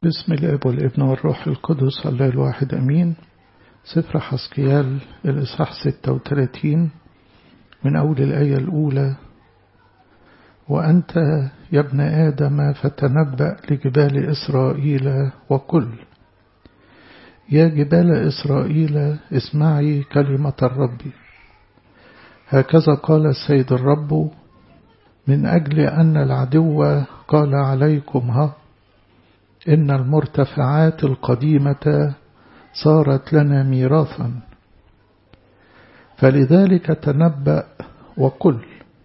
بسم الاب والابن والروح القدس الله الواحد امين سفر حسقيال الاصحاح 36 من اول الايه الاولى وانت يا ابن ادم فتنبأ لجبال اسرائيل وقل يا جبال اسرائيل اسمعي كلمة الرب هكذا قال السيد الرب من أجل أن العدو قال عليكم ها إن المرتفعات القديمة صارت لنا ميراثا فلذلك تنبأ وقل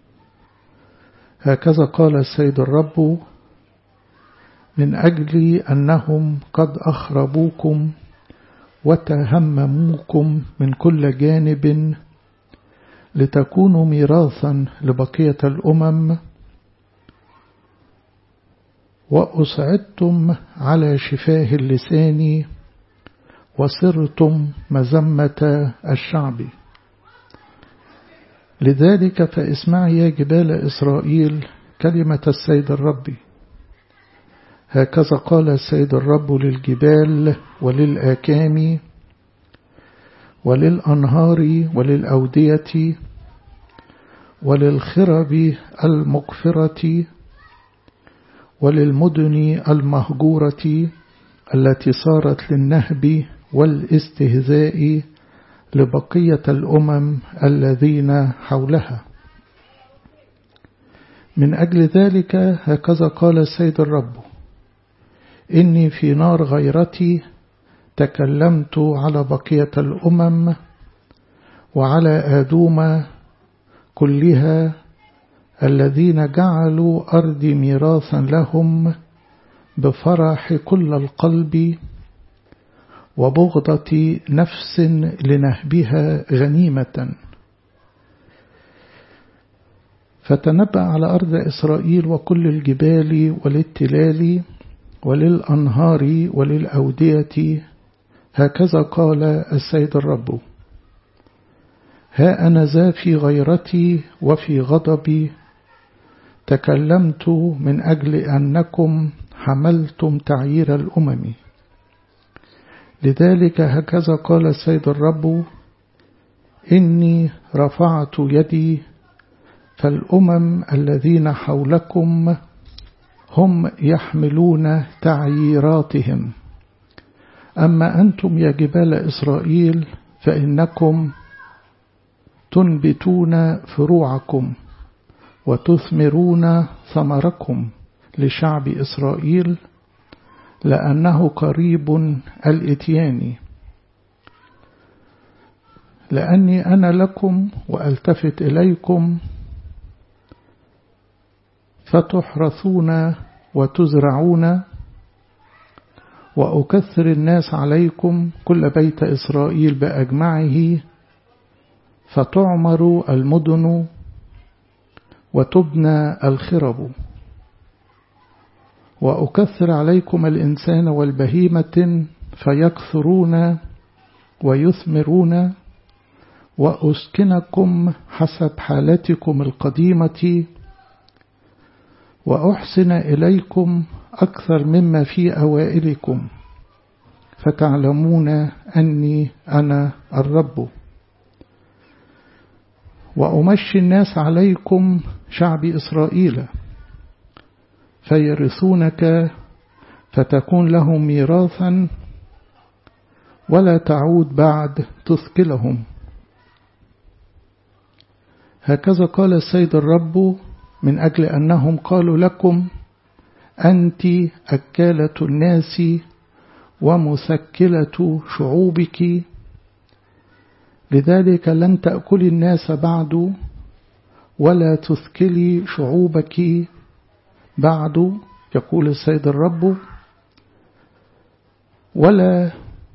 هكذا قال السيد الرب من أجل أنهم قد أخربوكم وتهمموكم من كل جانب لتكونوا ميراثا لبقية الأمم وأسعدتم على شفاه اللسان وصرتم مذمة الشعب لذلك فاسمعي يا جبال إسرائيل كلمة السيد الرب هكذا قال السيد الرب للجبال وللآكام وللأنهار وللأودية وللخرب المقفرة وللمدن المهجورة التي صارت للنهب والاستهزاء لبقية الأمم الذين حولها من أجل ذلك هكذا قال السيد الرب إني في نار غيرتي تكلمت على بقية الأمم وعلى آدوم كلها الذين جعلوا أرضي ميراثا لهم بفرح كل القلب وبغضة نفس لنهبها غنيمة فتنبأ على أرض إسرائيل وكل الجبال وللتلال وللأنهار وللأودية هكذا قال السيد الرب ها أنا ذا في غيرتي وفي غضبي تكلمت من أجل أنكم حملتم تعيير الأمم لذلك هكذا قال السيد الرب إني رفعت يدي فالأمم الذين حولكم هم يحملون تعييراتهم أما أنتم يا جبال إسرائيل فإنكم تنبتون فروعكم وتثمرون ثمركم لشعب إسرائيل لأنه قريب الإتيان لأني أنا لكم وألتفت إليكم فتحرثون وتزرعون وأكثر الناس عليكم كل بيت إسرائيل بأجمعه فتعمر المدن وتبنى الخرب وأكثر عليكم الإنسان والبهيمة فيكثرون ويثمرون وأسكنكم حسب حالتكم القديمة وأحسن إليكم أكثر مما في أوائلكم فتعلمون أني أنا الرب وأمشي الناس عليكم شعب إسرائيل فيرثونك فتكون لهم ميراثا ولا تعود بعد تثقلهم هكذا قال السيد الرب من أجل أنهم قالوا لكم أنت أكالة الناس ومثكلة شعوبك لذلك لن تأكلي الناس بعد ولا تثكلي شعوبك بعد يقول السيد الرب ولا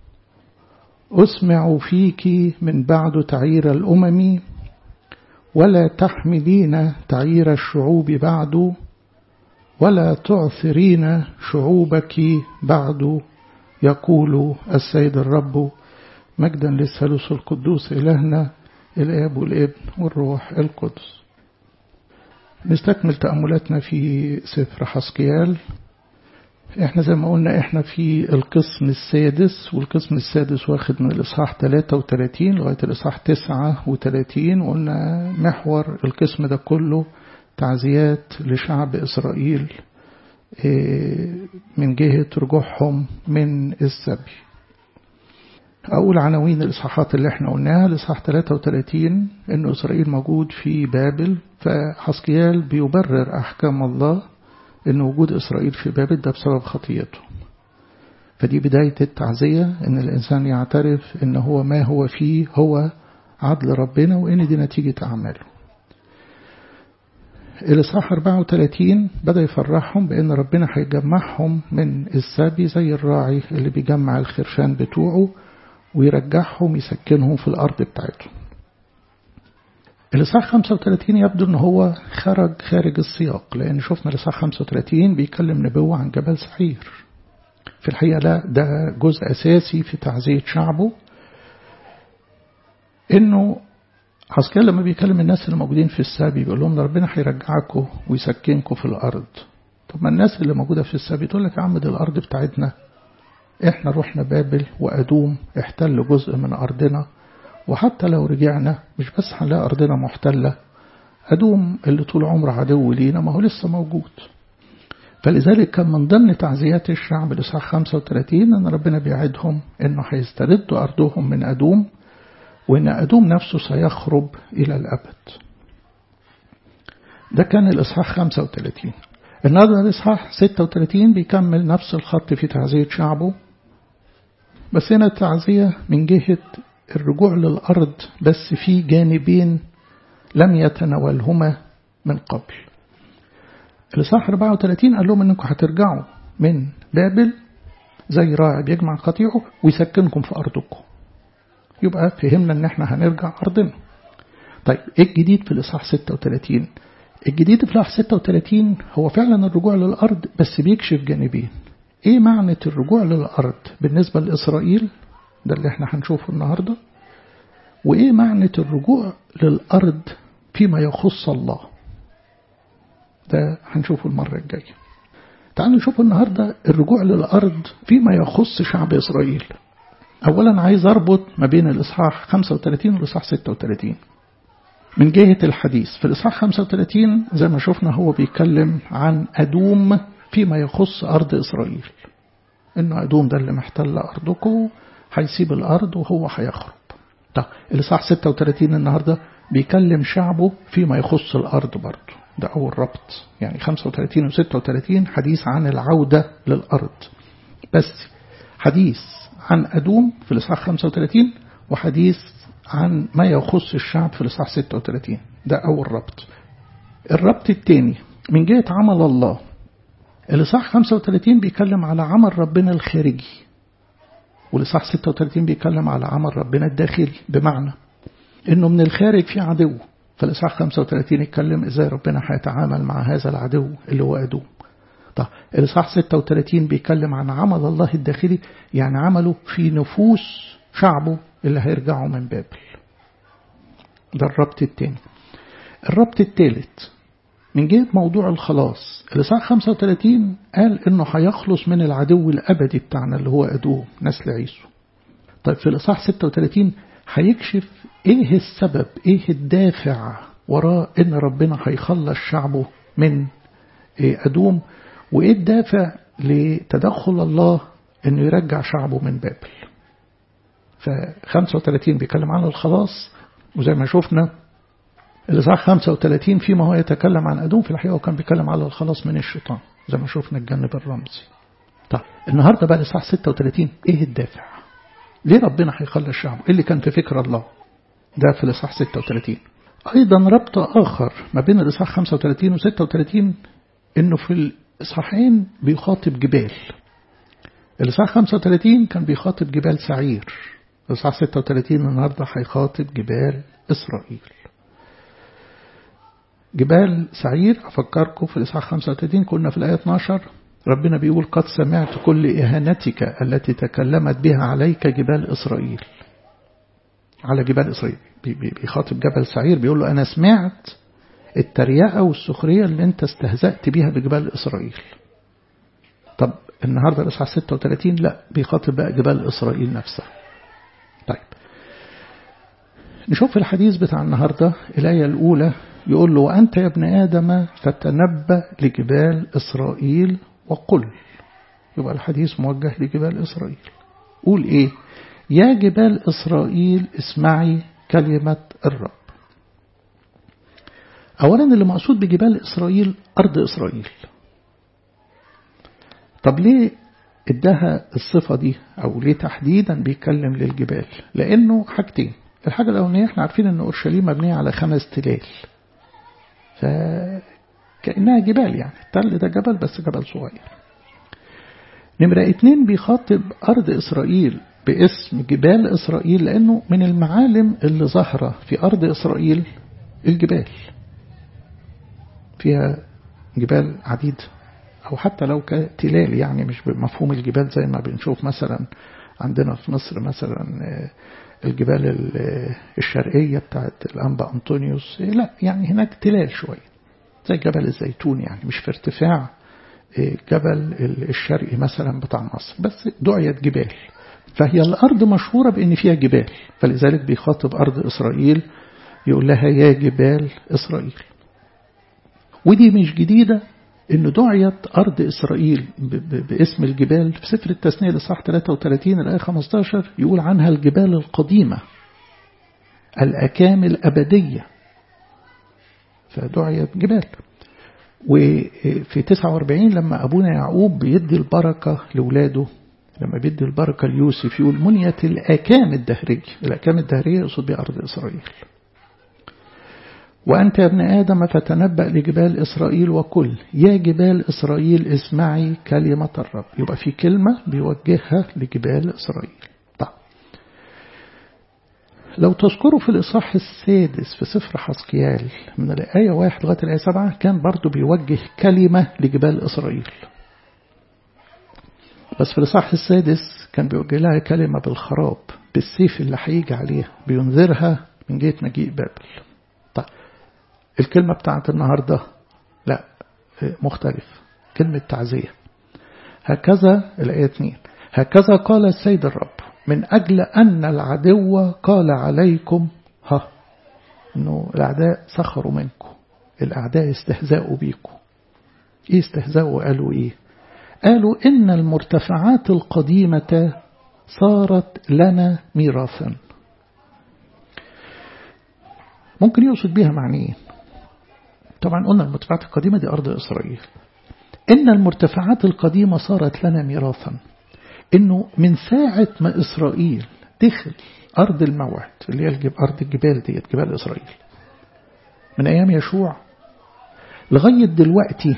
أسمع فيك من بعد تعيير الأمم ولا تحملين تعيير الشعوب بعد ولا تعثرين شعوبك بعد يقول السيد الرب مجدا للثالوث القدوس إلهنا الآب والابن والروح القدس نستكمل تأملاتنا في سفر حسقيال احنا زي ما قلنا احنا في القسم السادس والقسم السادس واخد من الإصحاح 33 لغاية الإصحاح 39 وقلنا محور القسم ده كله تعزيات لشعب إسرائيل من جهة رجوعهم من السبي أول عناوين الإصحاحات اللي احنا قلناها الإصحاح 33 إن إسرائيل موجود في بابل فحسكيال بيبرر أحكام الله إن وجود إسرائيل في بابل ده بسبب خطيته فدي بداية التعزية إن الإنسان يعترف إن هو ما هو فيه هو عدل ربنا وإن دي نتيجة أعماله الإصحاح 34 بدأ يفرحهم بأن ربنا هيجمعهم من السبي زي الراعي اللي بيجمع الخرفان بتوعه ويرجعهم يسكنهم في الأرض بتاعتهم الإصحاح 35 يبدو أن هو خرج خارج السياق لأن شفنا الإصحاح 35 بيكلم نبوة عن جبل سعير في الحقيقة لا ده جزء أساسي في تعزية شعبه إنه حسكال لما بيكلم الناس اللي موجودين في السبي بيقول لهم ربنا هيرجعكم ويسكنكم في الأرض طب ما الناس اللي موجودة في السبي تقول لك يا عم دي الأرض بتاعتنا احنا رحنا بابل وأدوم احتل جزء من أرضنا وحتى لو رجعنا مش بس هنلاقي أرضنا محتلة أدوم اللي طول عمره عدو لينا ما هو لسه موجود فلذلك كان من ضمن تعزيات الشعب الإصحاح 35 أن ربنا بيعدهم أنه هيستردوا أرضهم من أدوم وأن أدوم نفسه سيخرب إلى الأبد ده كان الإصحاح 35 النهارده الإصحاح 36 بيكمل نفس الخط في تعزية شعبه بس هنا التعزية من جهة الرجوع للأرض بس في جانبين لم يتناولهما من قبل الإصحاح 34 قال لهم أنكم هترجعوا من بابل زي راعي بيجمع قطيعه ويسكنكم في أرضكم يبقى فهمنا أن احنا هنرجع أرضنا طيب إيه الجديد في الإصحاح 36 الجديد في الإصحاح 36 هو فعلا الرجوع للأرض بس بيكشف جانبين إيه معنى الرجوع للأرض بالنسبة لإسرائيل ده اللي احنا هنشوفه النهاردة وإيه معنى الرجوع للأرض فيما يخص الله ده هنشوفه المرة الجاية تعالوا نشوف النهاردة الرجوع للأرض فيما يخص شعب إسرائيل أولا عايز أربط ما بين الإصحاح 35 والإصحاح 36 من جهة الحديث في الإصحاح 35 زي ما شفنا هو بيتكلم عن أدوم فيما يخص أرض إسرائيل إنه أدوم ده اللي محتل أرضكم هيسيب الأرض وهو هيخرب طب الإصحاح 36 النهاردة بيكلم شعبه فيما يخص الأرض برضه ده أول ربط يعني 35 و 36 حديث عن العودة للأرض بس حديث عن أدوم في الإصحاح 35 وحديث عن ما يخص الشعب في الإصحاح 36 ده أول ربط الربط الثاني من جهة عمل الله الإصحاح 35 بيتكلم على عمل ربنا الخارجي والإصحاح 36 بيتكلم على عمل ربنا الداخلي بمعنى إنه من الخارج في عدو فالإصحاح 35 يتكلم إزاي ربنا هيتعامل مع هذا العدو اللي هو أدوم طب الإصحاح 36 بيتكلم عن عمل الله الداخلي يعني عمله في نفوس شعبه اللي هيرجعوا من بابل ده الربط الثاني الربط الثالث من جهة موضوع الخلاص الإصحاح 35 قال إنه هيخلص من العدو الأبدي بتاعنا اللي هو أدوم نسل عيسو طيب في الإصحاح 36 هيكشف إيه السبب إيه الدافع وراء إن ربنا هيخلص شعبه من أدوم وإيه الدافع لتدخل الله إنه يرجع شعبه من بابل ف 35 بيتكلم عن الخلاص وزي ما شفنا الإصحاح 35 فيما هو يتكلم عن أدوم في الحقيقة وكان بيتكلم على الخلاص من الشيطان زي ما شفنا الجانب الرمزي طيب النهاردة بقى الإصحاح 36 إيه الدافع ليه ربنا هيخلي الشعب إيه اللي كان في فكر الله ده في الإصحاح 36 أيضا ربط آخر ما بين الإصحاح 35 و 36 إنه في الإصحاحين بيخاطب جبال الإصحاح 35 كان بيخاطب جبال سعير الإصحاح 36 النهاردة هيخاطب جبال إسرائيل جبال سعير أفكركم في الإصحاح 35 كنا في الآية 12 ربنا بيقول قد سمعت كل إهانتك التي تكلمت بها عليك جبال إسرائيل على جبال إسرائيل بيخاطب جبل سعير بيقول له أنا سمعت التريقة والسخرية اللي أنت استهزأت بيها بجبال إسرائيل طب النهاردة الإصحاح 36 لا بيخاطب بقى جبال إسرائيل نفسها طيب نشوف الحديث بتاع النهاردة الآية الأولى يقول له وأنت يا ابن آدم فتنبأ لجبال إسرائيل وقل يبقى الحديث موجه لجبال إسرائيل قول إيه يا جبال إسرائيل اسمعي كلمة الرب أولا اللي مقصود بجبال إسرائيل أرض إسرائيل طب ليه ادها الصفة دي أو ليه تحديدا بيتكلم للجبال لأنه حاجتين الحاجة الأولانية احنا عارفين أن أورشليم مبنية على خمس تلال فكأنها جبال يعني التل ده جبل بس جبل صغير نمرة اتنين بيخاطب أرض إسرائيل باسم جبال إسرائيل لأنه من المعالم اللي ظاهرة في أرض إسرائيل الجبال فيها جبال عديدة أو حتى لو كتلال يعني مش بمفهوم الجبال زي ما بنشوف مثلا عندنا في مصر مثلا الجبال الشرقية بتاعت الأنبا أنطونيوس لا يعني هناك تلال شوية زي جبل الزيتون يعني مش في ارتفاع جبل الشرقي مثلا بتاع مصر بس دعيت جبال فهي الأرض مشهورة بأن فيها جبال فلذلك بيخاطب أرض إسرائيل يقول لها يا جبال إسرائيل ودي مش جديدة إن دعيت أرض إسرائيل باسم الجبال في سفر التثنية لصح 33 الآية 15 يقول عنها الجبال القديمة الأكام الأبدية فدعيت جبال وفي 49 لما أبونا يعقوب بيدي البركة لولاده لما بيدي البركة ليوسف يقول منيت الأكام الدهرية الأكام الدهرية يقصد بها أرض إسرائيل وأنت يا ابن آدم فتنبأ لجبال إسرائيل وكل يا جبال إسرائيل اسمعي كلمة الرب يبقى في كلمة بيوجهها لجبال إسرائيل طيب لو تذكروا في الإصحاح السادس في سفر حسقيال من الآية واحد لغاية الآية سبعة كان برضو بيوجه كلمة لجبال إسرائيل بس في الإصحاح السادس كان بيوجه لها كلمة بالخراب بالسيف اللي هيجي عليها بينذرها من جهة مجيء بابل طيب الكلمة بتاعت النهاردة لا مختلف كلمة تعزية هكذا الآية 2 هكذا قال السيد الرب من أجل أن العدو قال عليكم ها إنه الأعداء سخروا منكم الأعداء استهزاؤوا بيكم إيه استهزاؤوا قالوا إيه قالوا إن المرتفعات القديمة صارت لنا ميراثا ممكن يقصد بها معنيين طبعا قلنا المرتفعات القديمة دي أرض إسرائيل إن المرتفعات القديمة صارت لنا ميراثا إنه من ساعة ما إسرائيل دخل أرض الموعد اللي هي الجب أرض الجبال ديت جبال إسرائيل من أيام يشوع لغاية دلوقتي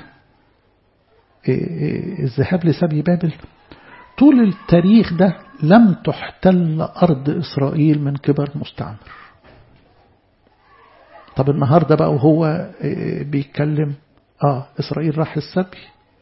الذهاب لسبي بابل طول التاريخ ده لم تحتل أرض إسرائيل من قبل مستعمر طب النهاردة بقى وهو بيتكلم آه إسرائيل راح السبي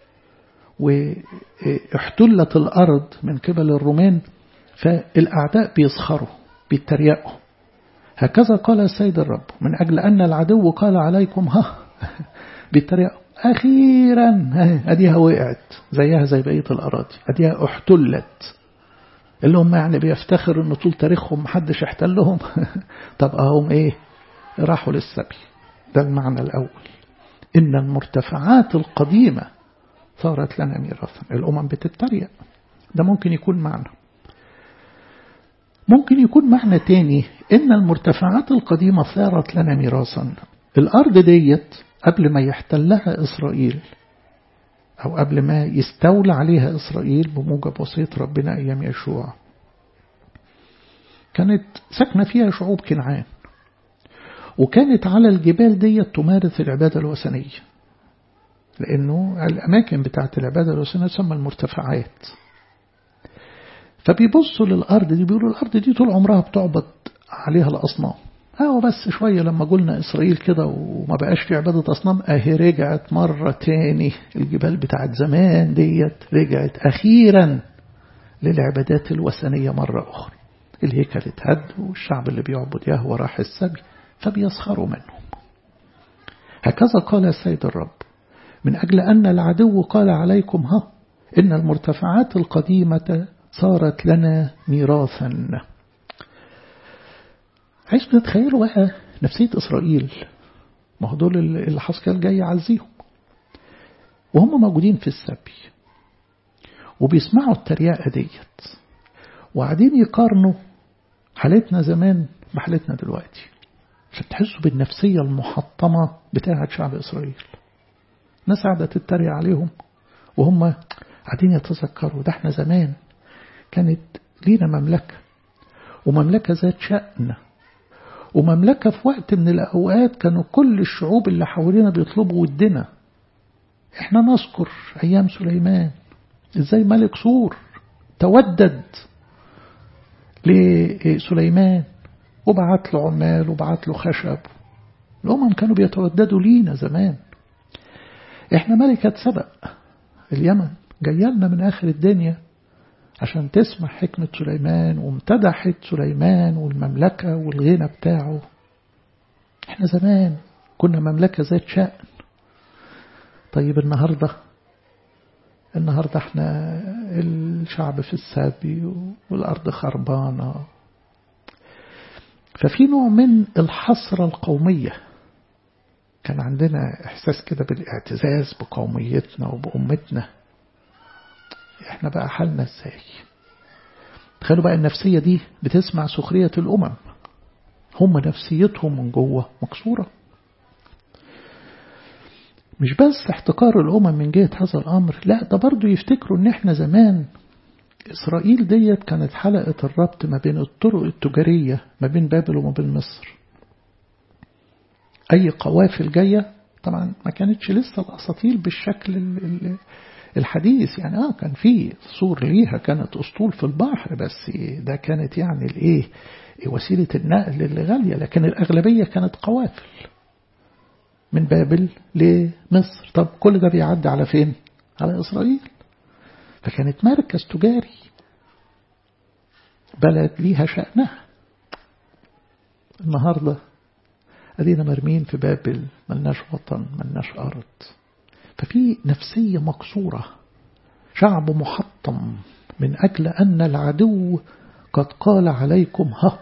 واحتلت الأرض من قبل الرومان فالأعداء بيسخروا بيتريقوا هكذا قال السيد الرب من أجل أن العدو قال عليكم ها بيتريقوا أخيرا أديها وقعت زيها زي بقية الأراضي أديها احتلت اللي هم يعني بيفتخروا أن طول تاريخهم محدش احتلهم طب أهم إيه راحوا للسبي ده المعنى الأول إن المرتفعات القديمة صارت لنا ميراثا الأمم بتتريق ده ممكن يكون معنى ممكن يكون معنى تاني إن المرتفعات القديمة صارت لنا ميراثا الأرض ديت قبل ما يحتلها إسرائيل أو قبل ما يستولى عليها إسرائيل بموجب وصية ربنا أيام يشوع كانت ساكنة فيها شعوب كنعان وكانت على الجبال دي تمارس العبادة الوثنية لأنه الأماكن بتاعت العبادة الوثنية تسمى المرتفعات فبيبصوا للأرض دي بيقولوا الأرض دي طول عمرها بتعبد عليها الأصنام أهو بس شوية لما قلنا إسرائيل كده وما بقاش في عبادة أصنام أهي رجعت مرة تاني الجبال بتاعت زمان ديت رجعت أخيرا للعبادات الوثنية مرة أخرى الهيكل اتهد والشعب اللي بيعبد يهوى راح السبي فبيسخروا منهم هكذا قال السيد الرب من أجل أن العدو قال عليكم ها إن المرتفعات القديمة صارت لنا ميراثا عايز تتخيلوا بقى نفسية إسرائيل ما هو دول اللي حسكال جاي يعزيهم وهم موجودين في السبي وبيسمعوا التريقة ديت وقاعدين يقارنوا حالتنا زمان بحالتنا دلوقتي عشان تحسوا بالنفسية المحطمة بتاعة شعب إسرائيل ناس قاعدة تتريق عليهم وهم قاعدين يتذكروا ده احنا زمان كانت لينا مملكة ومملكة ذات شأن ومملكة في وقت من الأوقات كانوا كل الشعوب اللي حوالينا بيطلبوا ودنا احنا نذكر أيام سليمان ازاي ملك سور تودد لسليمان وبعت له عمال وبعت له خشب الأمم كانوا بيتوددوا لينا زمان احنا ملكة سبق اليمن جايه لنا من آخر الدنيا عشان تسمع حكمة سليمان وامتدحت سليمان والمملكة والغنى بتاعه احنا زمان كنا مملكة ذات شأن طيب النهاردة النهاردة احنا الشعب في السابي والأرض خربانة ففي نوع من الحسرة القومية كان عندنا إحساس كده بالاعتزاز بقوميتنا وبأمتنا احنا بقى حالنا ازاي تخيلوا بقى النفسية دي بتسمع سخرية الأمم هم نفسيتهم من جوه مكسورة مش بس احتقار الأمم من جهة هذا الأمر لا ده برضو يفتكروا ان احنا زمان إسرائيل ديت كانت حلقة الربط ما بين الطرق التجارية ما بين بابل وما بين مصر أي قوافل جاية طبعا ما كانتش لسه الأساطيل بالشكل الحديث يعني اه كان في صور ليها كانت اسطول في البحر بس ده كانت يعني الايه وسيله النقل اللي غاليه لكن الاغلبيه كانت قوافل من بابل لمصر طب كل ده بيعدي على فين على اسرائيل فكانت مركز تجاري بلد ليها شأنها النهارده ادينا مرمين في بابل ملناش وطن ملناش ارض ففي نفسية مكسورة شعب محطم من أجل أن العدو قد قال عليكم ها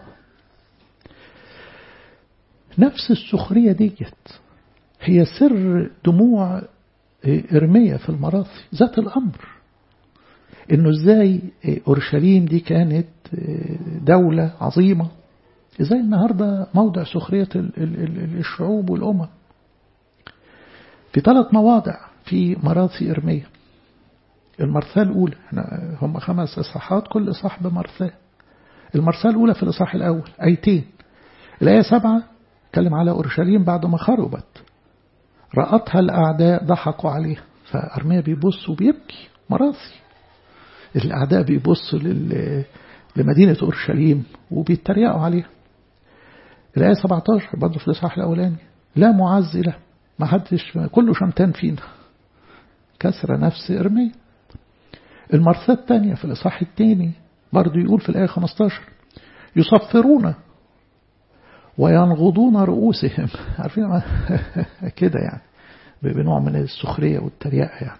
نفس السخرية ديت هي سر دموع إرمية في المراثي ذات الأمر إنه إزاي أورشليم دي كانت دولة عظيمة إزاي النهاردة موضع سخرية الشعوب والأمم في ثلاث مواضع في مراثي إرمية المرثاة الأولى هم خمس إصحاحات كل إصحاح بمرثاة المرثاة الأولى في الإصحاح الأول آيتين الآية سبعة تكلم على أورشليم بعد ما خربت رأتها الأعداء ضحكوا عليها فأرميا بيبص وبيبكي مراثي الأعداء بيبصوا لل... لمدينة أورشليم وبيتريقوا عليها الآية 17 برضه في الإصحاح الأولاني لا معز له ما حدش كله شمتان فينا كسر نفس إرمية المرثاة الثانية في الإصحاح الثاني برضه يقول في الآية 15 يصفرون وينغضون رؤوسهم عارفين كده يعني بنوع من السخرية والتريقة يعني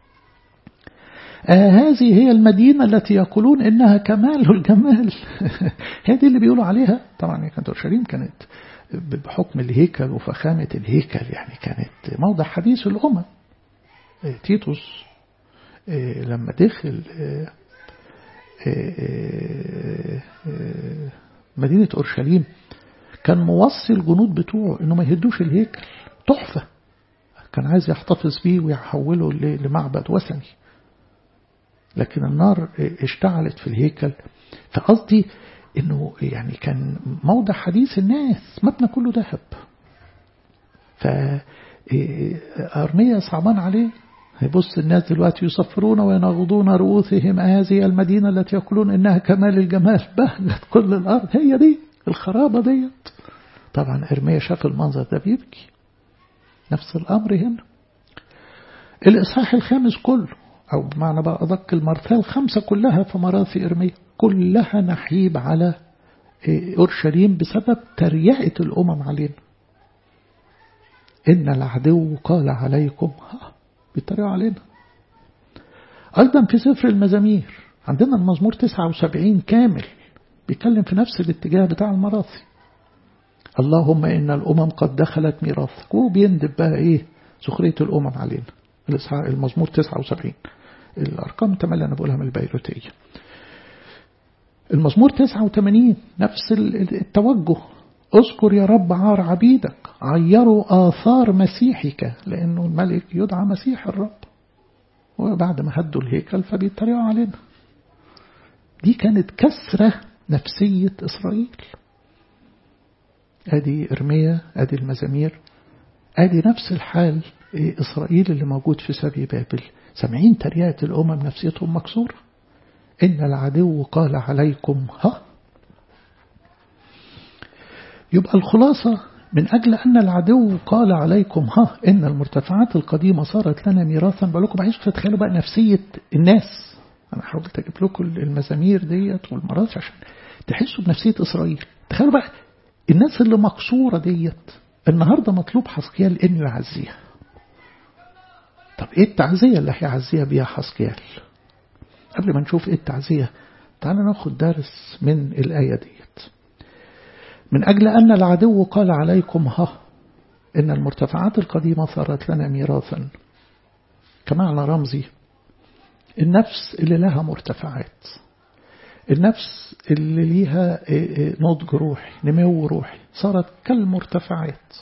آه هذه هي المدينة التي يقولون إنها كمال الجمال هي دي اللي بيقولوا عليها طبعا كانت أورشليم كانت بحكم الهيكل وفخامة الهيكل يعني كانت موضع حديث الأمم تيتوس لما دخل مدينة أورشليم كان موصي الجنود بتوعه إنه ما يهدوش الهيكل تحفة كان عايز يحتفظ بيه ويحوله لمعبد وثني لكن النار اشتعلت في الهيكل فقصدي انه يعني كان موضع حديث الناس مبنى كله ذهب فأرمية صعبان عليه هيبص الناس دلوقتي يصفرون وينغضون رؤوسهم هذه المدينة التي يقولون إنها كمال الجمال بهجت كل الأرض هي دي الخرابة ديت طبعا إرميا شاف المنظر ده بيبكي نفس الأمر هنا الإصحاح الخامس كله أو بمعنى بقى أدق المرثاة الخمسة كلها في مراثي إرميا كلها نحيب على أورشليم بسبب تريقة الأمم علينا إن العدو قال عليكم ها بيتريقوا علينا أيضا في سفر المزامير عندنا المزمور 79 كامل بيتكلم في نفس الاتجاه بتاع المراثي اللهم إن الأمم قد دخلت ميراثك وبيندب بقى إيه سخرية الأمم علينا المزمور 79 الأرقام تملي أنا بقولها من البيروتية المزمور 89 نفس التوجه اذكر يا رب عار عبيدك عيروا آثار مسيحك لأنه الملك يدعى مسيح الرب وبعد ما هدوا الهيكل فبيتريقوا علينا دي كانت كسرة نفسية إسرائيل ادي ارميا ادي المزامير ادي نفس الحال إسرائيل اللي موجود في سبي بابل سامعين تريات الأمم نفسيتهم مكسورة إن العدو قال عليكم ها يبقى الخلاصة من أجل أن العدو قال عليكم ها إن المرتفعات القديمة صارت لنا ميراثا بقول لكم عايز تتخيلوا بقى نفسية الناس أنا حاولت أجيب لكم المزامير ديت والمراث عشان تحسوا بنفسية إسرائيل تخيلوا بقى الناس اللي مكسورة ديت النهاردة مطلوب حسكيال إنه يعزيها طب إيه التعزية اللي هيعزيها بيها حسكيال قبل ما نشوف إيه التعزية تعالى ناخد درس من الآية ديت من أجل أن العدو قال عليكم ها إن المرتفعات القديمة صارت لنا ميراثا كمعنى رمزي النفس اللي لها مرتفعات النفس اللي ليها نضج روحي نمو روحي صارت كالمرتفعات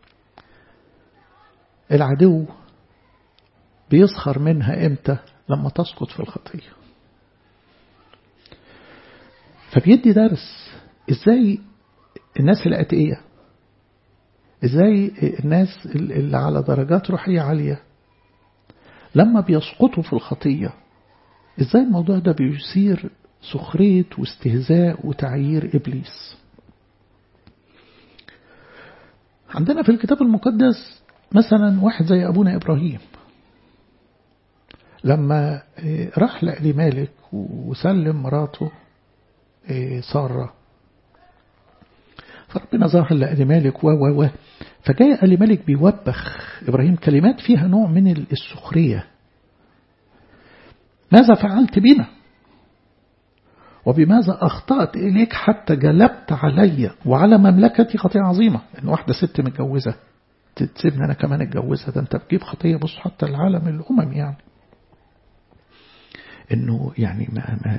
العدو بيسخر منها امتى لما تسقط في الخطية فبيدي درس ازاي الناس الأتقية ازاي الناس اللي على درجات روحية عالية لما بيسقطوا في الخطية ازاي الموضوع ده بيثير سخرية واستهزاء وتعيير إبليس عندنا في الكتاب المقدس مثلا واحد زي أبونا إبراهيم لما راح لألي مالك وسلم مراته سارة فربنا ظهر لألي مالك و و و فجاء ألي مالك بيوبخ إبراهيم كلمات فيها نوع من السخرية ماذا فعلت بنا وبماذا أخطأت إليك حتى جلبت علي وعلى مملكتي خطيئة عظيمة إن واحدة ست متجوزة تسيبني أنا كمان اتجوزها ده أنت بتجيب خطية بص حتى العالم الأمم يعني إنه يعني ما ما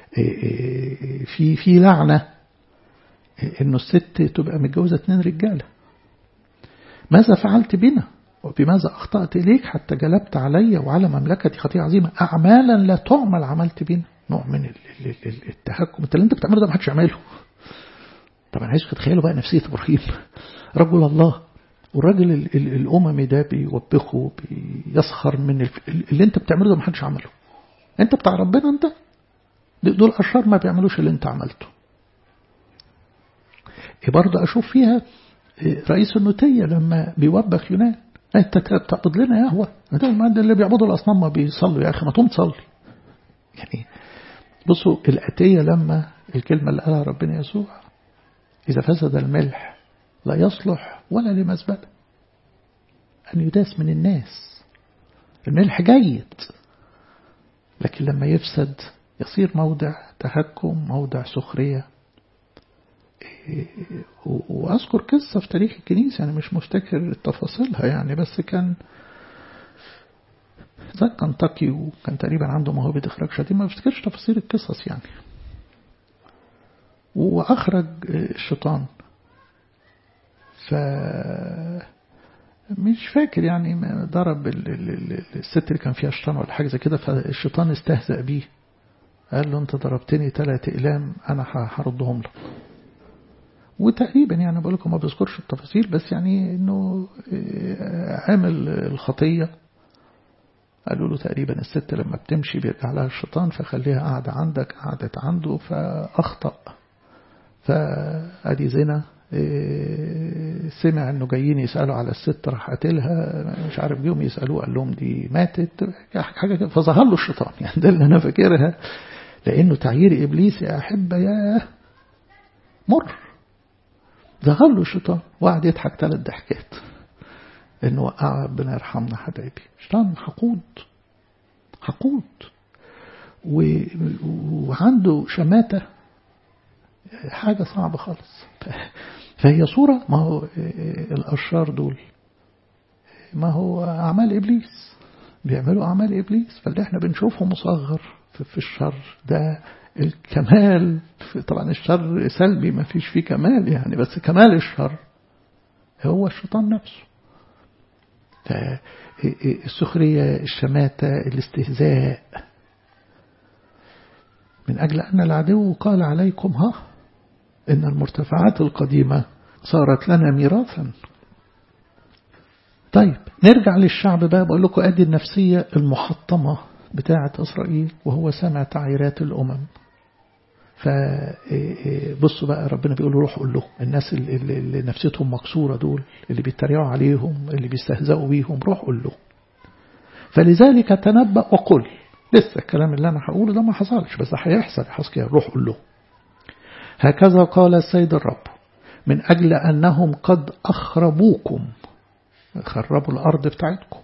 في في لعنة إنه الست تبقى متجوزة اتنين رجالة ماذا فعلت بنا وبماذا أخطأت إليك حتى جلبت علي وعلى مملكتي خطيئة عظيمة أعمالا لا تعمل عملت بنا نوع من التهكم انت اللي انت بتعمله ده ما حدش يعمله طبعا عايز تتخيلوا بقى نفسية إبراهيم رجل الله والراجل الأممي ده بيوبخه بيسخر من اللي انت بتعمله ده ما حدش عمله انت بتاع ربنا انت دول أشرار ما بيعملوش اللي انت عملته برضه أشوف فيها رئيس النوتية لما بيوبخ يونان انت بتعبد لنا يا هو انت اللي بيعبدوا الأصنام ما بيصلوا يا أخي ما تقوم تصلي يعني بصوا الأتية لما الكلمة اللي قالها ربنا يسوع إذا فسد الملح لا يصلح ولا لمزبلة أن يداس من الناس الملح جيد لكن لما يفسد يصير موضع تهكم موضع سخرية وأذكر قصة في تاريخ الكنيسة يعني مش مفتكر تفاصيلها يعني بس كان زي كنتاكي وكان تقريبا عنده موهبة إخراج شتيمة ما بفتكرش تفاصيل القصص يعني وأخرج الشيطان ف مش فاكر يعني ضرب الست اللي كان فيها شيطان ولا حاجة زي كده فالشيطان استهزأ بيه قال له انت ضربتني ثلاث اقلام انا هردهم لك وتقريبا يعني بقول لكم ما بذكرش التفاصيل بس يعني انه عامل الخطيه قالوا له تقريبا الست لما بتمشي بيرجع لها الشيطان فخليها قاعدة عندك قعدت عنده فأخطأ فأدي زنا سمع انه جايين يسألوا على الست راح قتلها مش عارف جيهم يسألوه قال لهم دي ماتت حاجة كده فظهر له الشيطان يعني ده اللي انا فاكرها لانه تعيير ابليس يا احبة يا مر ظهر له الشيطان وقعد يضحك ثلاث ضحكات انه وقع ربنا يرحمنا حبايبي شيطان حقود حقود وعنده شماتة حاجة صعبة خالص فهي صورة ما هو الأشرار دول ما هو أعمال إبليس بيعملوا أعمال إبليس فاللي احنا بنشوفه مصغر في الشر ده الكمال طبعا الشر سلبي ما فيش فيه كمال يعني بس كمال الشر هو الشيطان نفسه فالسخرية الشماتة الاستهزاء من أجل أن العدو قال عليكم ها إن المرتفعات القديمة صارت لنا ميراثا طيب نرجع للشعب بقى بقول لكم أدي النفسية المحطمة بتاعة إسرائيل وهو سمع تعيرات الأمم فبصوا بقى ربنا بيقول له روح قول له الناس اللي, اللي نفسيتهم مكسورة دول اللي بيتريقوا عليهم اللي بيستهزئوا بيهم روح قول له فلذلك تنبأ وقل لسه الكلام اللي أنا هقوله ده ما حصلش بس ده هيحصل حسكي روح قول له هكذا قال السيد الرب من أجل أنهم قد أخربوكم خربوا الأرض بتاعتكم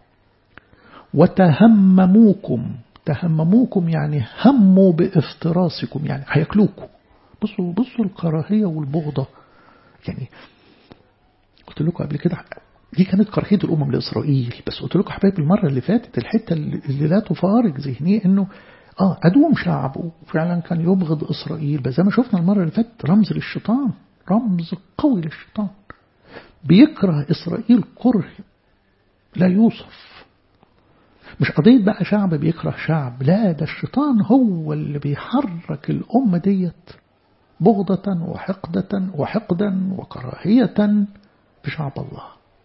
وتهمموكم تهمموكم يعني هموا بافتراسكم يعني هياكلوكم بصوا بصوا الكراهية والبغضة يعني قلت لكم قبل كده دي كانت كراهية الأمم لإسرائيل بس قلت لكم حبايبي المرة اللي فاتت الحتة اللي لا تفارق ذهني إنه آه أدوم شعبه فعلا كان يبغض إسرائيل بس زي ما شفنا المرة اللي فاتت رمز للشيطان رمز قوي للشيطان بيكره إسرائيل كره لا يوصف مش قضية بقى شعب بيكره شعب لا ده الشيطان هو اللي بيحرك الأمة ديت بغضة وحقدة وحقدا وكراهية في شعب الله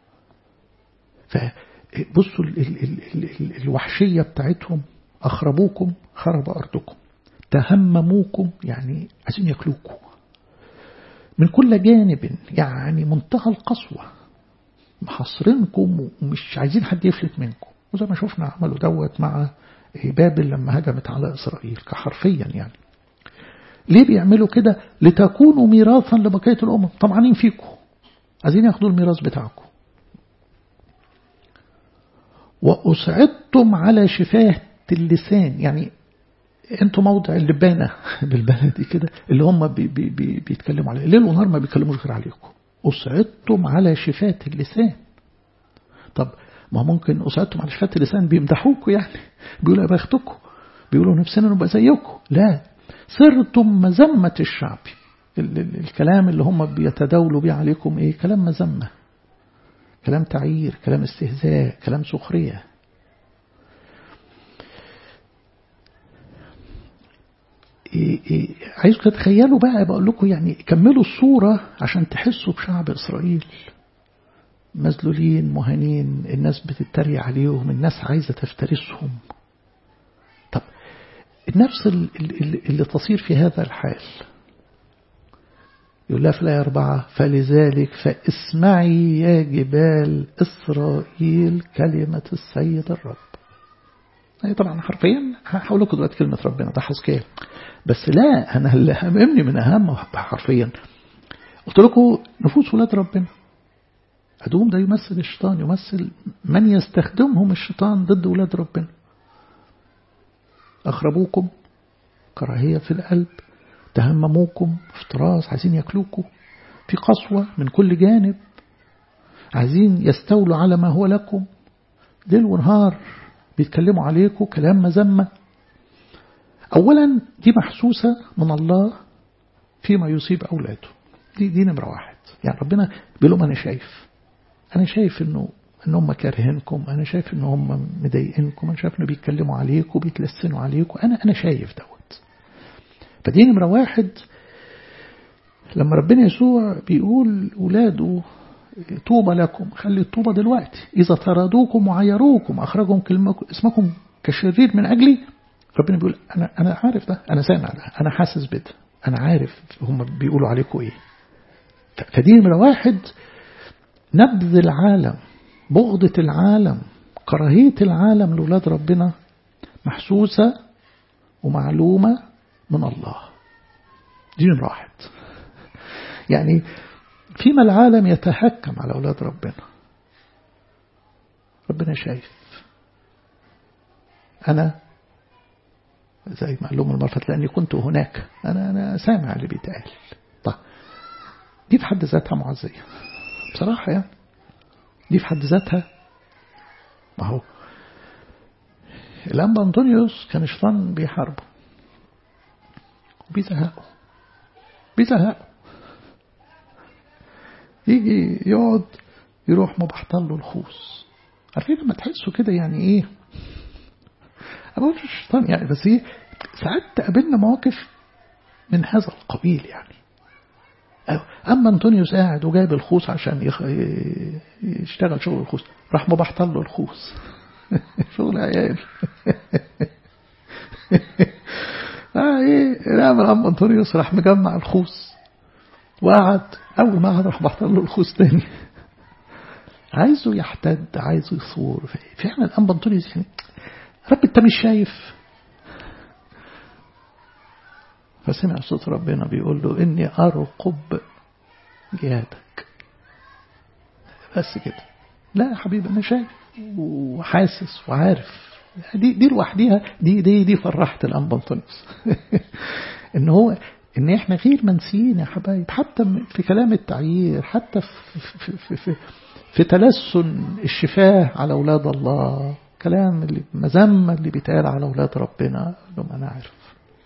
فبصوا ال ال ال ال ال الوحشية بتاعتهم أخربوكم خرب أرضكم تهمموكم يعني عايزين ياكلوكم من كل جانب يعني منتهى القسوة محاصرينكم ومش عايزين حد يفلت منكم وزي ما شفنا عملوا دوت مع بابل لما هجمت على إسرائيل كحرفيا يعني ليه بيعملوا كده لتكونوا ميراثا لبقية الأمم طمعانين فيكم عايزين ياخدوا الميراث بتاعكم وأسعدتم على شفاه اللسان يعني انتوا موضع اللبانة بالبلدي كده اللي هم بي بي بي بيتكلموا عليه ليل ونهار ما بيتكلموش غير عليكم أسعدتم على شفاه اللسان طب ما ممكن أسعدتم على شفاه اللسان بيمدحوكوا يعني بيقولوا يا بختكم بيقولوا نفسنا نبقى زيكم لا صرتم مذمة الشعب الكلام اللي هم بيتداولوا بيه عليكم ايه كلام مذمة كلام تعيير كلام استهزاء كلام سخرية إيه إيه عايزكم تتخيلوا بقى بقول لكم يعني كملوا الصورة عشان تحسوا بشعب إسرائيل مذلولين مهانين الناس بتتريق عليهم الناس عايزة تفترسهم طب النفس اللي تصير في هذا الحال يقول لها في الآية أربعة فلذلك فاسمعي يا جبال إسرائيل كلمة السيد الرب أي طبعا حرفيا هقول لكم دلوقتي كلمة ربنا ده حسكية بس لا أنا اللي هممني من أهم حرفيا قلت لكم نفوس ولاد ربنا أدوم ده يمثل الشيطان يمثل من يستخدمهم الشيطان ضد ولاد ربنا أخربوكم كراهية في القلب تهمموكم افتراس عايزين ياكلوكم في قسوة من كل جانب عايزين يستولوا على ما هو لكم ليل ونهار بيتكلموا عليكم كلام مذمة أولا دي محسوسة من الله فيما يصيب أولاده دي دي نمرة واحد يعني ربنا بيقول لهم أنا شايف أنا شايف إنه إن هم كارهينكم أنا شايف إن هم مضايقينكم أنا شايف إنه بيتكلموا عليكم بيتلسنوا عليكم أنا أنا شايف دوت فدي نمرة واحد لما ربنا يسوع بيقول ولاده طوبى لكم خلي الطوبى دلوقتي إذا طردوكم وعيروكم أخرجهم اسمكم كشرير من أجلي ربنا بيقول أنا أنا عارف ده أنا سامع ده أنا حاسس بده أنا عارف هم بيقولوا عليكم إيه فدي نمرة واحد نبذ العالم بغضة العالم كراهية العالم لولاد ربنا محسوسة ومعلومة من الله دي نمرة واحد يعني فيما العالم يتهكم على أولاد ربنا ربنا شايف أنا زي ما قال لهم المرة لأني كنت هناك أنا أنا سامع اللي بيتقال طيب دي في حد ذاتها معزية بصراحة يعني دي في حد ذاتها ما هو الأنبا أنطونيوس كان الشيطان بيحاربه وبيزهقه بيزهقه يجي يقعد يروح مبحطل له الخوص عارفين لما تحسوا كده يعني ايه أنا بقولش الشيطان يعني بس ايه ساعات تقابلنا مواقف من هذا القبيل يعني أما أنطونيوس قاعد وجايب الخوص عشان يخ... يشتغل شغل الخوص راح مبحطل له الخوص شغل عيال اه ايه نعمل أما أنطونيوس راح مجمع الخوص وقعد أول ما قعد راح بحطل له الخوص تاني عايزه يحتد عايزه يصور فعلا أما أنطونيوس يعني رب أنت مش شايف فسمع صوت ربنا بيقول له إني أرقب جهادك بس كده لا يا حبيبي أنا شايف وحاسس وعارف دي دي لوحديها دي دي دي فرحت الأنبا أنطونيوس إن هو إن إحنا غير منسيين يا حبايب حتى في كلام التعيير حتى في في في, في, في تلسن الشفاه على أولاد الله كلام اللي مذمة اللي بيتقال على أولاد ربنا لهم أنا عارف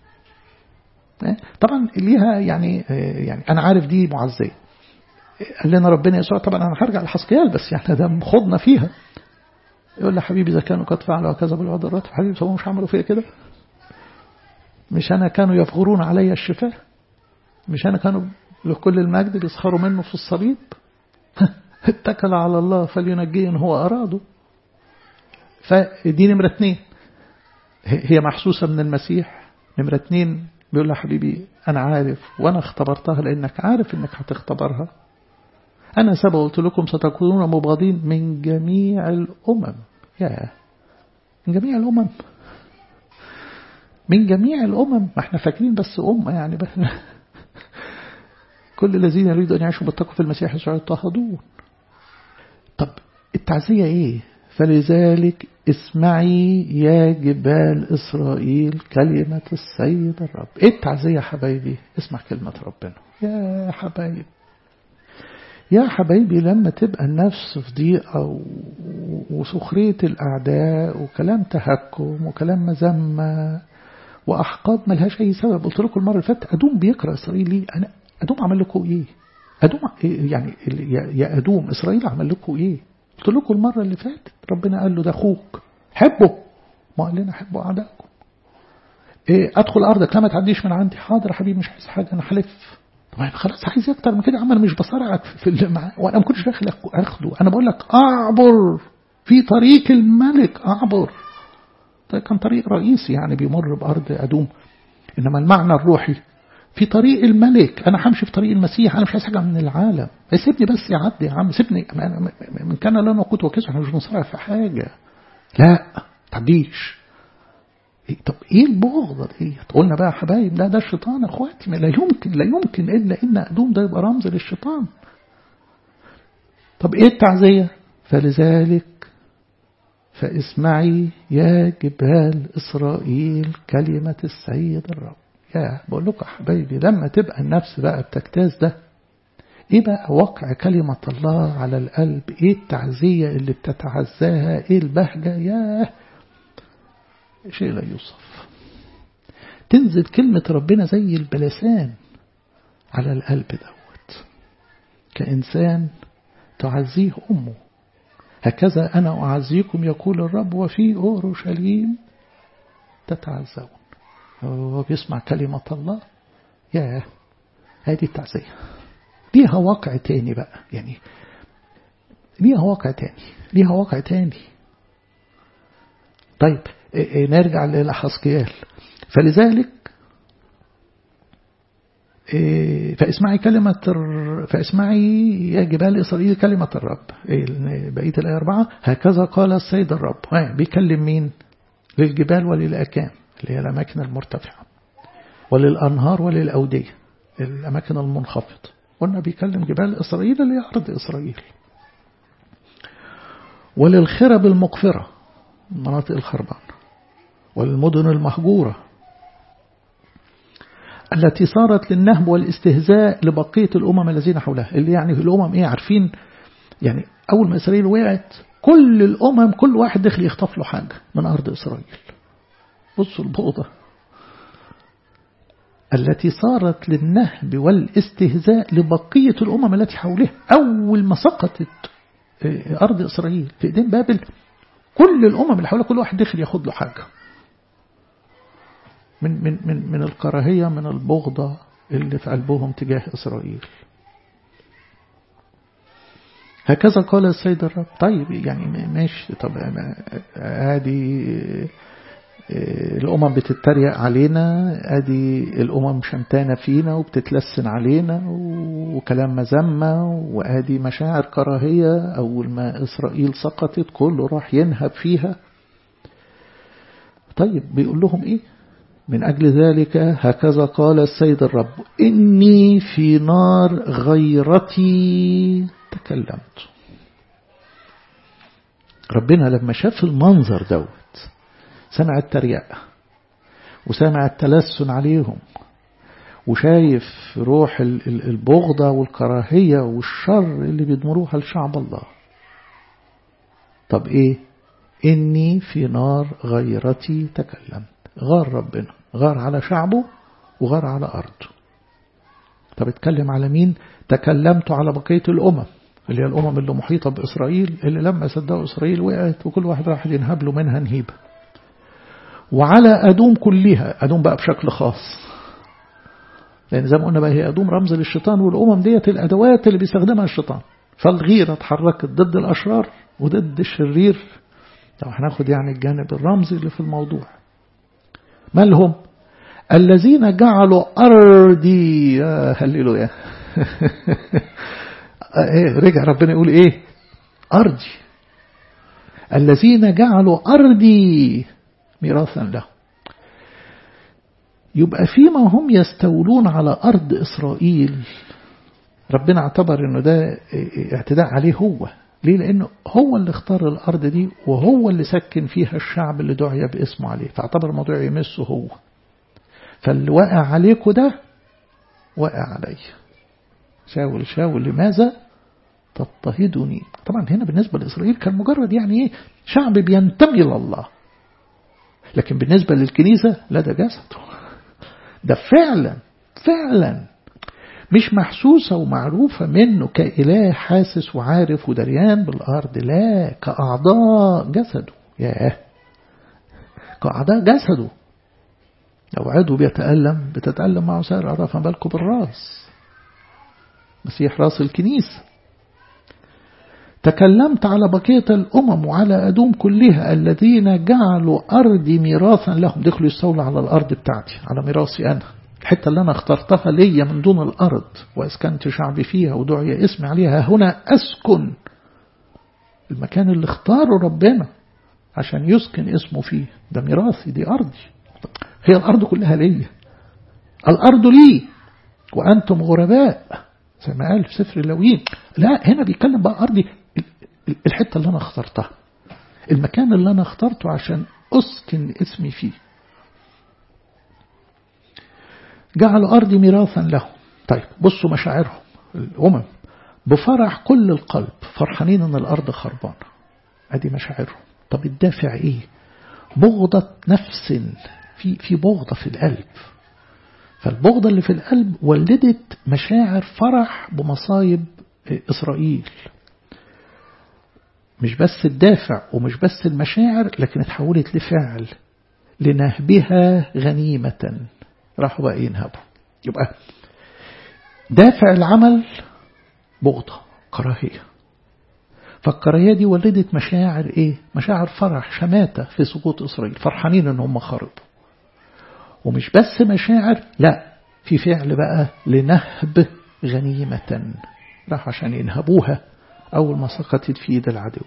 طبعا ليها يعني يعني أنا عارف دي معزية قال لنا ربنا يسوع طبعا أنا هرجع لحسقيال بس يعني ده خضنا فيها يقول لي حبيبي إذا كانوا قد فعلوا كذا بالوعد الراتب حبيبي سووا مش عملوا فيا كده مش أنا كانوا يفغرون علي الشفاء مش أنا كانوا لكل المجد بيسخروا منه في الصليب اتكل على الله فلينجيه إن هو أراده فدي نمرة اتنين هي محسوسة من المسيح نمرة اتنين بيقول له حبيبي أنا عارف وأنا اختبرتها لأنك عارف أنك هتختبرها أنا سبق قلت لكم ستكونون مبغضين من جميع الأمم يا من جميع الأمم من جميع الأمم ما احنا فاكرين بس أمة يعني بس كل الذين يريدوا أن يعيشوا بالتقوى في المسيح يسوع يضطهدون طب التعزية ايه فلذلك اسمعي يا جبال إسرائيل كلمة السيد الرب ايه التعزية يا حبايبي اسمع كلمة ربنا يا حبايبي يا حبايبي لما تبقى النفس في ضيقة وسخرية الأعداء وكلام تهكم وكلام مذمة وأحقاد ملهاش أي سبب قلت لكم المرة اللي فاتت أدوم بيقرأ إسرائيل ليه أنا أدوم عمل لكم إيه أدوم يعني يا أدوم إسرائيل عمل لكم إيه قلت لكم المرة اللي فاتت ربنا قال له ده أخوك حبه ما قال لنا حبوا أعدائكم إيه أدخل أرضك لا ما تعديش من عندي حاضر يا حبيبي مش عايز حاجة أنا حلف طبعا خلاص عايز أكتر من كده يا عم أنا مش بصارعك في اللي معاه وأنا ما كنتش داخل أخده أنا بقول لك أعبر في طريق الملك أعبر ده كان طريق رئيسي يعني بيمر بأرض أدوم إنما المعنى الروحي في طريق الملك أنا همشي في طريق المسيح أنا مش عايز حاجة من العالم سيبني بس يعدي يا عم سيبني من كان لنا قوت وكسر احنا مش بنصارع في حاجة لا تعديش إيه طب ايه البغضة دي قلنا بقى يا حبايب لا ده الشيطان اخواتي لا يمكن لا يمكن الا ان ادوم ده يبقى رمز للشيطان طب ايه التعزية فلذلك فاسمعي يا جبال إسرائيل كلمة السيد الرب يا بقول لكم حبايبي لما تبقى النفس بقى بتجتاز ده ايه بقى وقع كلمة الله على القلب ايه التعزية اللي بتتعزاها ايه البهجة ياه شيء لا يوصف تنزل كلمة ربنا زي البلسان على القلب دوت كإنسان تعزيه أمه هكذا أنا أعزيكم يقول الرب وفي أورشليم تتعزون هو بيسمع كلمة الله يا هذه التعزية ليها واقع تاني بقى يعني ليها واقع تاني ليها واقع تاني طيب نرجع لحسقيال فلذلك فاسمعي كلمة فاسمعي يا جبال إسرائيل كلمة الرب بقية الآية أربعة هكذا قال السيد الرب بيكلم مين للجبال وللأكام اللي هي الأماكن المرتفعة وللأنهار وللأودية الأماكن المنخفضة قلنا بيكلم جبال إسرائيل اللي هي أرض إسرائيل وللخرب المقفرة المناطق الخربانة وللمدن المهجورة التي صارت للنهب والاستهزاء لبقية الأمم الذين حولها اللي يعني في الأمم إيه عارفين يعني أول ما إسرائيل وقعت كل الأمم كل واحد دخل يخطف له حاجة من أرض إسرائيل بصوا البوضة التي صارت للنهب والاستهزاء لبقية الأمم التي حولها أول ما سقطت أرض إسرائيل في إيدين بابل كل الأمم اللي حولها كل واحد دخل ياخد له حاجة من من من من الكراهية من البغضة اللي في قلبهم تجاه إسرائيل هكذا قال السيد الرب طيب يعني ماشي طب ادي الأمم بتتريق علينا ادي الأمم شمتانة فينا وبتتلسن علينا وكلام مذمة وادي مشاعر كراهية أول ما إسرائيل سقطت كله راح ينهب فيها طيب بيقول لهم إيه من أجل ذلك هكذا قال السيد الرب إني في نار غيرتي تكلمت ربنا لما شاف المنظر دوت سمع التريقة وسمع التلسن عليهم وشايف روح البغضة والكراهية والشر اللي بيدمروها لشعب الله طب ايه اني في نار غيرتي تكلمت غار ربنا غار على شعبه وغار على أرضه طب اتكلم على مين تكلمت على بقية الأمم اللي هي الأمم اللي محيطة بإسرائيل اللي لما صدقوا إسرائيل وقعت وكل واحد راح ينهب له منها نهيبة وعلى أدوم كلها أدوم بقى بشكل خاص لأن زي ما قلنا بقى هي أدوم رمز للشيطان والأمم ديت الأدوات اللي بيستخدمها الشيطان فالغيرة اتحركت ضد الأشرار وضد الشرير لو هناخد يعني الجانب الرمزي اللي في الموضوع من هم الذين جعلوا أرضي هللوا يا رجع ربنا يقول ايه أرضي الذين جعلوا أرضي ميراثا له يبقى فيما هم يستولون على أرض إسرائيل ربنا اعتبر انه ده اعتداء عليه هو ليه لأنه هو اللي اختار الأرض دي وهو اللي سكن فيها الشعب اللي دعي باسمه عليه فاعتبر الموضوع يمسه هو فاللي وقع عليكم ده وقع علي شاول شاول لماذا تضطهدني طبعا هنا بالنسبة لإسرائيل كان مجرد يعني ايه شعب بينتمي لله لكن بالنسبة للكنيسة لا ده جسده ده فعلا فعلا مش محسوسة ومعروفة منه كإله حاسس وعارف ودريان بالأرض لا كأعضاء جسده ياه كأعضاء جسده لو عضو بيتألم بتتألم معه سائر أعضاء فما بالكم بالراس مسيح راس الكنيسة تكلمت على بقية الأمم وعلى أدوم كلها الذين جعلوا أرضي ميراثا لهم دخلوا يستولوا على الأرض بتاعتي على ميراثي أنا الحتة اللي أنا اخترتها ليا من دون الأرض وأسكنت شعبي فيها ودعي اسمي عليها هنا أسكن المكان اللي اختاره ربنا عشان يسكن اسمه فيه ده ميراثي دي أرضي هي الأرض كلها ليا الأرض لي وأنتم غرباء زي ما قال في سفر اللويين لا هنا بيتكلم بقى أرضي الحتة اللي أنا اخترتها المكان اللي أنا اخترته عشان أسكن اسمي فيه جعل أرضي ميراثا لهم طيب بصوا مشاعرهم الأمم بفرح كل القلب فرحانين أن الأرض خربانة أدي مشاعرهم طب الدافع إيه بغضة نفس في في بغضة في القلب فالبغضة اللي في القلب ولدت مشاعر فرح بمصايب إسرائيل مش بس الدافع ومش بس المشاعر لكن اتحولت لفعل لنهبها غنيمة راحوا بقى ينهبوا يبقى دافع العمل بغضة كراهية فالكراهية دي ولدت مشاعر ايه مشاعر فرح شماتة في سقوط إسرائيل فرحانين ان هم خربوا ومش بس مشاعر لا في فعل بقى لنهب غنيمة راح عشان ينهبوها أول ما سقطت في يد العدو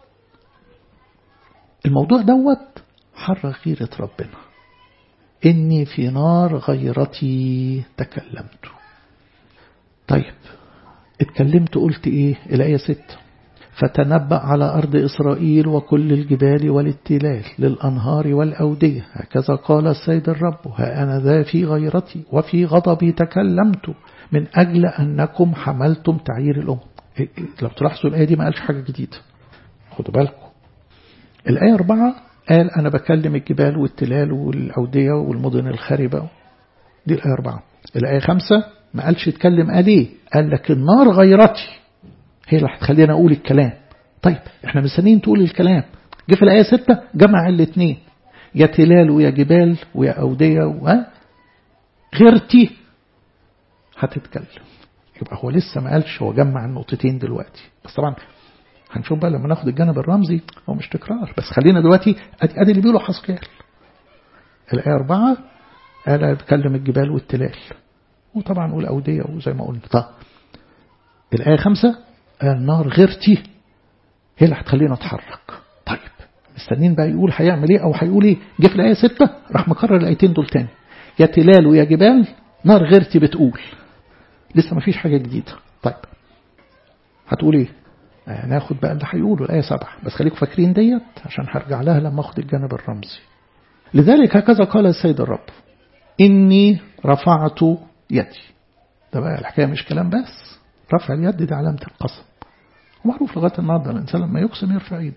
الموضوع دوت حر غيرة ربنا إني في نار غيرتي تكلمت طيب اتكلمت قلت إيه الآية ستة فتنبأ على أرض إسرائيل وكل الجبال والاتلال للأنهار والأودية هكذا قال السيد الرب ها أنا ذا في غيرتي وفي غضبي تكلمت من أجل أنكم حملتم تعيير الأمم لو تلاحظوا الآية دي ما قالش حاجة جديدة خدوا بالكم الآية أربعة قال أنا بكلم الجبال والتلال والأودية والمدن الخاربة دي الآية أربعة الآية خمسة ما قالش اتكلم قال ايه قال لك النار غيرتي هي اللي هتخلينا أقول الكلام طيب احنا مستنيين تقول الكلام جه في الآية ستة جمع الاثنين يا تلال ويا جبال ويا أودية و غيرتي هتتكلم يبقى هو لسه ما قالش هو جمع النقطتين دلوقتي بس طبعا هنشوف بقى لما ناخد الجانب الرمزي هو مش تكرار بس خلينا دلوقتي ادي, أدي اللي بيقوله حسكال الآية أربعة قال اتكلم الجبال والتلال وطبعا والأودية وزي ما قلنا طب الآية خمسة النار غيرتي هي اللي هتخلينا نتحرك طيب مستنين بقى يقول هيعمل ايه او هيقول ايه جه في الآية ستة راح مكرر الآيتين دول تاني يا تلال ويا جبال نار غيرتي بتقول لسه ما فيش حاجة جديدة طيب هتقول ايه ناخد بقى اللي هيقوله الآية سبعة بس خليكم فاكرين ديت عشان هرجع لها لما اخد الجانب الرمزي لذلك هكذا قال السيد الرب إني رفعت يدي ده بقى الحكاية مش كلام بس رفع اليد دي علامة القسم ومعروف لغاية النهارده الإنسان لما يقسم يرفع ايده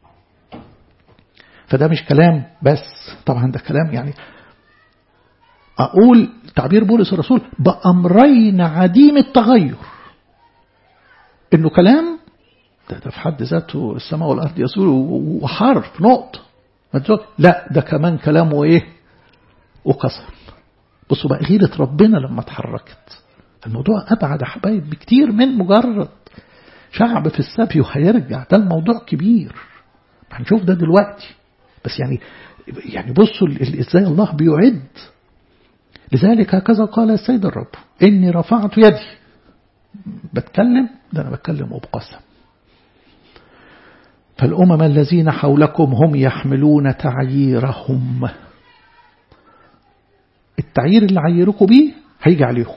فده مش كلام بس طبعا ده كلام يعني أقول تعبير بولس الرسول بأمرين عديم التغير إنه كلام ده, ده في حد ذاته السماء والأرض يسول وحرف نقطة لا ده كمان كلامه إيه وقسم بصوا بقى غيرة ربنا لما اتحركت الموضوع أبعد حبايب بكتير من مجرد شعب في السبي وهيرجع ده الموضوع كبير هنشوف ده دلوقتي بس يعني يعني بصوا ازاي الله بيعد لذلك هكذا قال السيد الرب إني رفعت يدي بتكلم ده أنا بتكلم وبقسم فالأمم الذين حولكم هم يحملون تعييرهم التعيير اللي عيركم بيه هيجي عليهم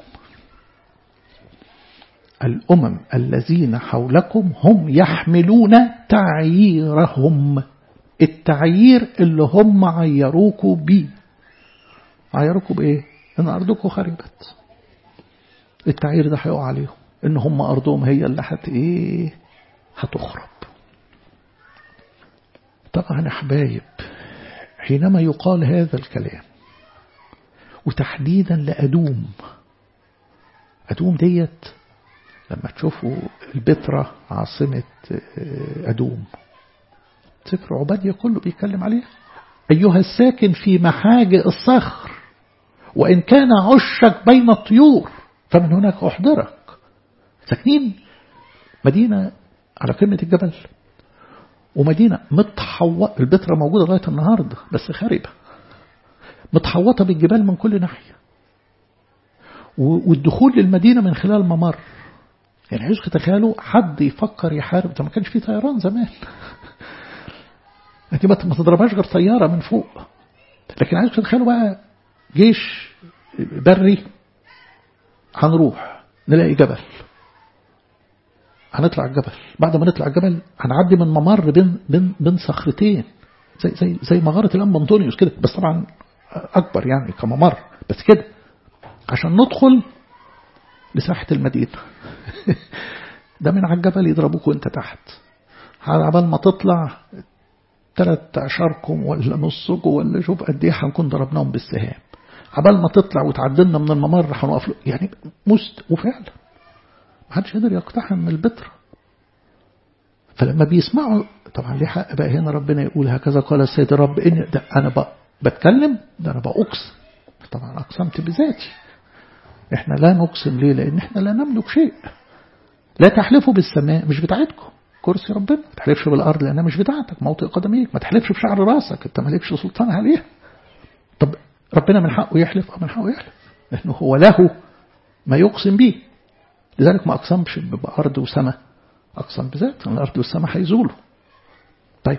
الأمم الذين حولكم هم يحملون تعييرهم التعيير اللي هم عيروكوا بيه عيروكوا بإيه؟ إن أرضكم خربت التعيير ده هيقع عليهم إن هم أرضهم هي اللي هت إيه؟ هتخرب طبعا يا حبايب حينما يقال هذا الكلام وتحديدا لأدوم أدوم ديت لما تشوفوا البتراء عاصمة أدوم سفر عبادية كله بيتكلم عليها أيها الساكن في محاجئ الصخر وإن كان عشك بين الطيور فمن هناك أحضرك ساكنين مدينة على قمة الجبل ومدينة متحوطة البتراء موجودة لغاية النهاردة بس خاربة متحوطة بالجبال من كل ناحية والدخول للمدينة من خلال ممر يعني عايزك تخيلوا حد يفكر يحارب ده ما كانش فيه طيران زمان انت ما تضربهاش غير طيارة من فوق لكن عايزك تتخيلوا بقى جيش بري هنروح نلاقي جبل هنطلع الجبل بعد ما نطلع الجبل هنعدي من ممر بين بين بين صخرتين زي زي زي مغارة الأنبا أنطونيوس كده بس طبعا أكبر يعني كممر بس كده عشان ندخل لساحة المدينة ده من على الجبل يضربوك وانت تحت عبال ما تطلع ثلاث أعشاركم ولا نصكم ولا شوف قد ايه هنكون ضربناهم بالسهام عبال ما تطلع وتعدلنا من الممر هنقف يعني مست وفعلا ما حدش قادر يقتحم من البتر فلما بيسمعوا طبعا ليه حق بقى هنا ربنا يقول هكذا قال السيد الرب إن ده أنا بقى بتكلم ده أنا بأقسم طبعا أقسمت بذاتي احنا لا نقسم ليه لأن احنا لا نملك شيء لا تحلفوا بالسماء مش بتاعتكم كرسي ربنا ما تحلفش بالأرض لأنها مش بتاعتك موطئ قدميك ما تحلفش بشعر راسك انت مالكش سلطان عليها طب ربنا من حقه يحلف من حقه يحلف لأنه هو له ما يقسم به لذلك ما أقسمش بأرض وسماء أقسم بذات أن الأرض والسماء هيزولوا طيب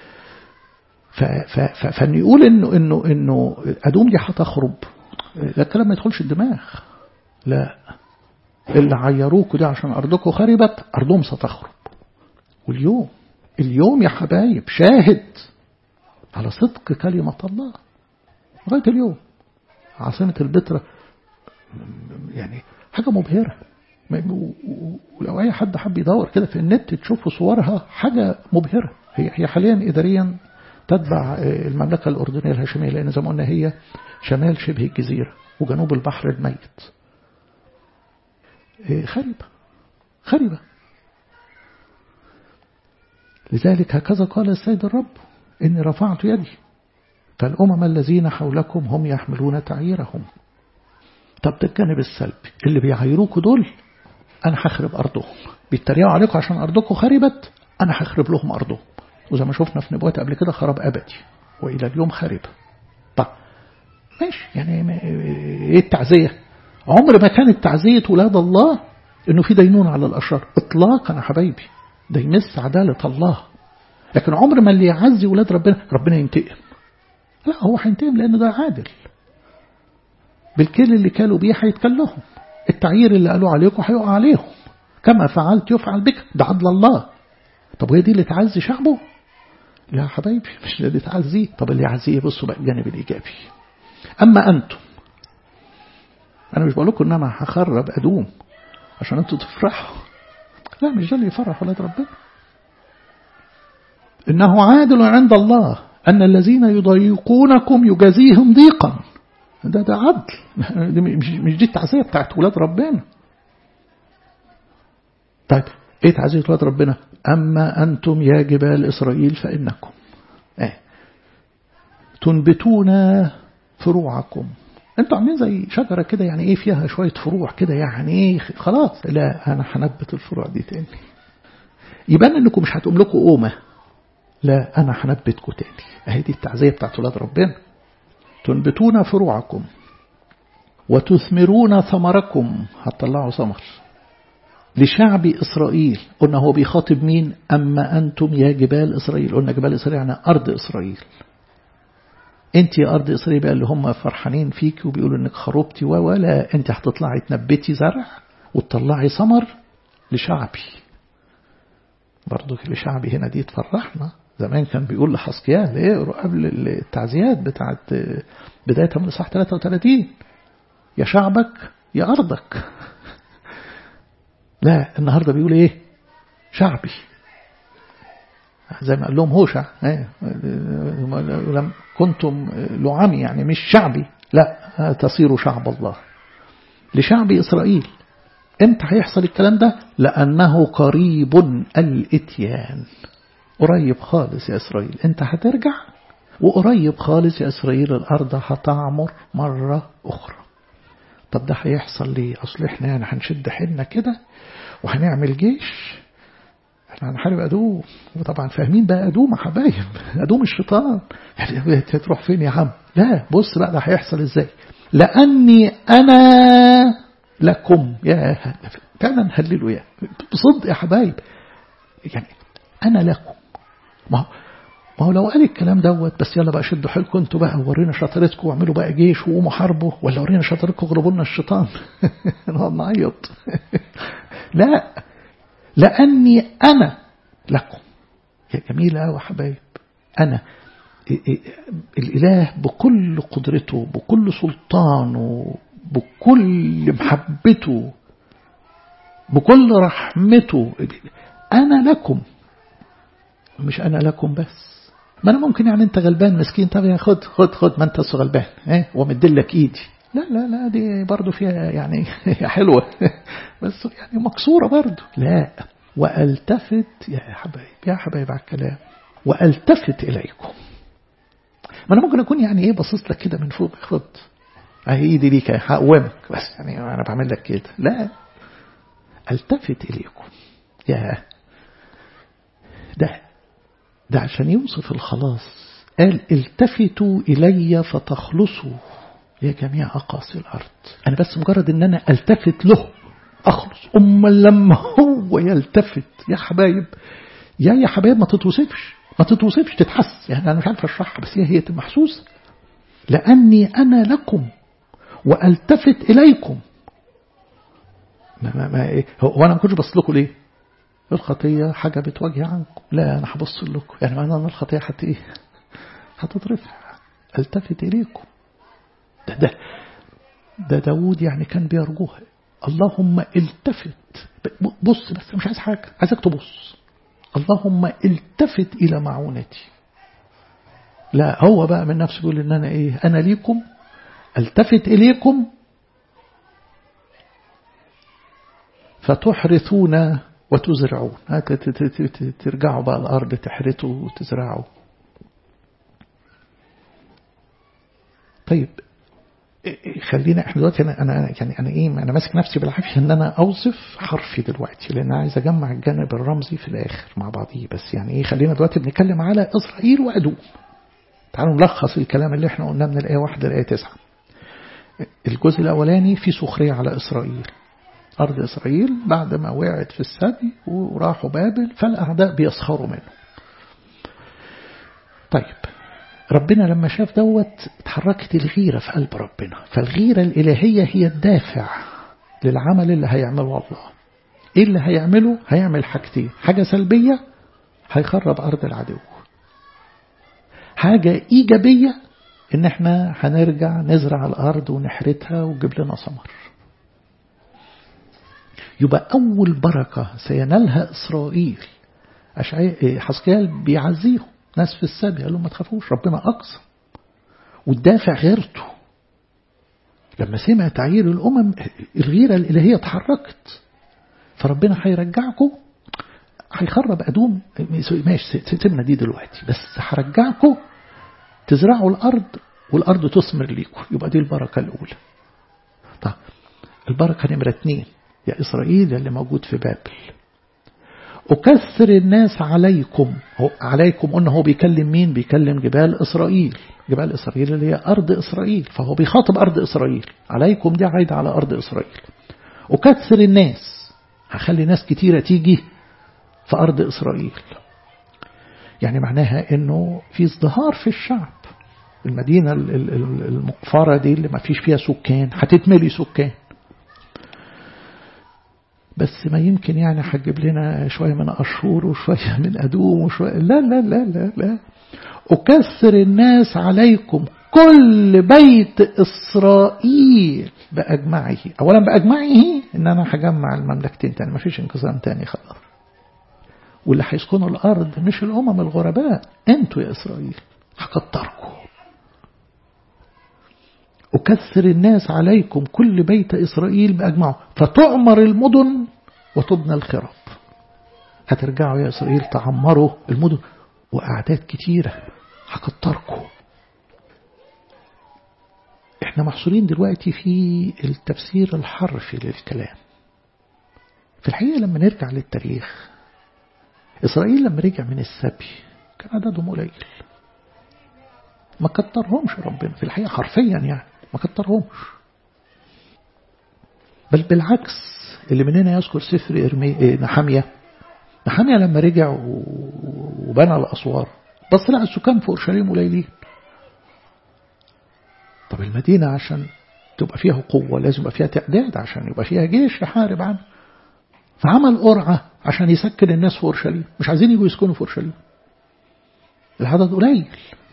فان يقول انه انه انه ادوم دي هتخرب لا الكلام ما يدخلش الدماغ لا اللي عيروكوا ده عشان ارضكم خربت ارضهم ستخرب واليوم اليوم يا حبايب شاهد على صدق كلمة الله لغاية اليوم عاصمة البتراء يعني حاجة مبهرة ولو أي حد حب يدور كده في النت تشوفوا صورها حاجة مبهرة هي هي حاليا إداريا تتبع المملكة الأردنية الهاشمية لأن زي ما قلنا هي شمال شبه الجزيرة وجنوب البحر الميت خربة خربة لذلك هكذا قال السيد الرب إني رفعت يدي فالأمم الذين حولكم هم يحملون تعييرهم طب ده الجانب السلبي اللي بيعايروكوا دول أنا هخرب أرضهم بيتريقوا عليكم عشان أرضكم خربت أنا هخرب لهم أرضهم وزي ما شفنا في نبوات قبل كده خراب أبدي وإلى اليوم خرب طب ماشي يعني إيه التعزية عمر ما كانت تعزية ولاد الله إنه في دينون على الأشرار إطلاقا يا حبايبي ده يمس عدالة الله لكن عمر ما اللي يعزي ولاد ربنا ربنا ينتقم لا هو هينتقم لأنه ده عادل بالكيل اللي كانوا بيه هيتكلهم التعيير اللي قالوا عليكم هيقع عليهم كما فعلت يفعل بك ده عدل الله طب وهي دي اللي تعزي شعبه لا حبايبي مش اللي تعزيه طب اللي يعزيه بصوا بقى الجانب الإيجابي أما أنتم أنا مش بقول لكم إن أنا هخرب أدوم عشان أنتوا تفرحوا لا مش ده اللي يفرح ولاد ربنا إنه عادل عند الله أن الذين يضيقونكم يجازيهم ضيقا ده ده عدل دي مش مش دي التعزية بتاعت ولاد ربنا طيب ايه تعزية ولاد ربنا أما أنتم يا جبال إسرائيل فإنكم ايه تنبتون فروعكم انتوا عاملين زي شجرة كده يعني ايه فيها شوية فروع كده يعني ايه خلاص لا انا هنبت الفروع دي تاني يبان انكم مش هتقوم لكم قومة لا انا هنبتكم تاني اهي دي التعزية بتاعت ولاد ربنا تنبتون فروعكم وتثمرون ثمركم هتطلعوا ثمر لشعب إسرائيل قلنا هو بيخاطب مين أما أنتم يا جبال إسرائيل قلنا جبال إسرائيل يعني أرض إسرائيل انت يا أرض إسرائيل بقى اللي هم فرحانين فيك وبيقولوا انك خربتي ولا انت هتطلعي تنبتي زرع وتطلعي ثمر لشعبي برضو لشعبي هنا دي تفرحنا زمان كان بيقول لحسقيال اقروا قبل التعزيات بتاعت بداية من الإصحاح 33 يا شعبك يا أرضك لا النهاردة بيقول ايه شعبي زي ما قال لهم هوشع لم كنتم لعامي يعني مش شعبي لا تصيروا شعب الله لشعب إسرائيل امتى هيحصل الكلام ده لأنه قريب الاتيان قريب خالص يا إسرائيل انت هترجع وقريب خالص يا إسرائيل الأرض هتعمر مرة أخرى طب ده هيحصل ليه أصل احنا يعني هنشد حيلنا كده وهنعمل جيش احنا هنحارب أدوم وطبعا فاهمين بقى أدوم يا حبايب أدوم الشيطان يعني تروح فين يا عم لا بص بقى ده هيحصل ازاي لأني أنا لكم يا فعلا هللوا يا بصدق يا حبايب يعني أنا لكم ما هو ما هو لو قال الكلام دوت بس يلا بقى شدوا حيلكم انتوا بقى وورينا شطارتكم واعملوا بقى جيش وقوموا حاربوا ولا ورينا شطارتكم اغلبوا لنا الشيطان نقعد نعيط لا لأني أنا لكم يا جميلة يا حبايب أنا الإله بكل قدرته بكل سلطانه بكل محبته بكل رحمته أنا لكم مش أنا لكم بس ما أنا ممكن يعني أنت غلبان مسكين طب خد خد خد ما أنت غلبان إيه ومدلك إيدي لا لا لا دي برضو فيها يعني حلوة بس يعني مكسورة برضو لا وألتفت يا حبايب يا حبايب على الكلام وألتفت إليكم ما أنا ممكن أكون يعني إيه باصص لك كده من فوق خد أهي إيدي ليك هقومك بس يعني أنا بعمل لك كده لا ألتفت إليكم يا ده ده عشان يوصف الخلاص قال التفتوا إلي فتخلصوا يا جميع أقاصي الأرض أنا بس مجرد أن أنا ألتفت له أخلص أما لما هو يلتفت يا حبايب يا يا حبايب ما تتوصفش ما تتوصفش تتحس يعني أنا مش عارف أشرحها بس هي هي محسوسة لأني أنا لكم وألتفت إليكم ما ما ما إيه هو أنا ما كنتش بص لكم ليه الخطية حاجة بتواجه عنكم لا أنا هبص لكم يعني معنى أن الخطية حتى إيه هتترفع التفت إليكم ده ده ده داود يعني كان بيرجوها اللهم التفت بص بس مش عايز حاجة عايزك تبص اللهم التفت إلى معونتي لا هو بقى من نفسه بيقول إن أنا إيه أنا ليكم التفت إليكم فتحرثون وتزرعون ترجعوا بقى الأرض تحرثوا وتزرعوا طيب خلينا احنا دلوقتي انا انا يعني انا ايه انا ماسك نفسي بالعافيه ان انا اوصف حرفي دلوقتي لان عايز اجمع الجانب الرمزي في الاخر مع بعضيه بس يعني ايه خلينا دلوقتي بنتكلم على اسرائيل وادوم تعالوا نلخص الكلام اللي احنا قلناه من الايه 1 للايه 9 الجزء الاولاني في سخريه على اسرائيل ارض اسرائيل بعد ما وقعت في السبي وراحوا بابل فالاعداء بيسخروا منه طيب ربنا لما شاف دوت اتحركت الغيرة في قلب ربنا فالغيرة الإلهية هي الدافع للعمل اللي هيعمله الله إيه اللي هيعمله هيعمل حاجتين حاجة سلبية هيخرب أرض العدو حاجة إيجابية إن احنا هنرجع نزرع الأرض ونحرتها وتجيب لنا ثمر يبقى أول بركة سينالها إسرائيل حسكيال بيعزيهم ناس في السبي قال لهم ما تخافوش ربنا أقسم والدافع غيرته لما سمع تعيير الأمم الغيرة الإلهية اتحركت فربنا هيرجعكم هيخرب أدوم ماشي سيبنا دي دلوقتي بس هرجعكم تزرعوا الأرض والأرض تثمر ليكم يبقى دي البركة الأولى طيب البركة نمرة اتنين يا إسرائيل اللي موجود في بابل أكثر الناس عليكم هو عليكم قلنا هو بيكلم مين بيكلم جبال إسرائيل جبال إسرائيل اللي هي أرض إسرائيل فهو بيخاطب أرض إسرائيل عليكم دي عايدة على أرض إسرائيل أكثر الناس هخلي ناس كتيرة تيجي في أرض إسرائيل يعني معناها أنه في ازدهار في الشعب المدينة المقفرة دي اللي ما فيش فيها سكان هتتملي سكان بس ما يمكن يعني هتجيب لنا شوية من أشهور وشوية من أدوم وشوية لا لا لا لا لا أكثر الناس عليكم كل بيت إسرائيل بأجمعه أولا بأجمعه إن أنا هجمع المملكتين تاني ما فيش انقسام تاني خلاص واللي هيسكنوا الأرض مش الأمم الغرباء أنتوا يا إسرائيل هكتركم أكثر الناس عليكم كل بيت إسرائيل بأجمعه فتعمر المدن وتبنى الخرب هترجعوا يا إسرائيل تعمروا المدن وأعداد كتيرة هكتركم احنا محصورين دلوقتي في التفسير الحرفي للكلام في الحقيقة لما نرجع للتاريخ إسرائيل لما رجع من السبي كان عددهم قليل ما كترهمش ربنا في الحقيقة حرفيا يعني ما كترهمش بل بالعكس اللي مننا يذكر سفر إرمي نحامية نحامية لما رجع وبنى الأسوار بس لقى السكان في أورشليم قليلين طب المدينة عشان تبقى فيها قوة لازم يبقى فيها تعداد عشان يبقى فيها جيش يحارب عنه فعمل قرعة عشان يسكن الناس في أورشليم مش عايزين يجوا يسكنوا في أورشليم العدد قليل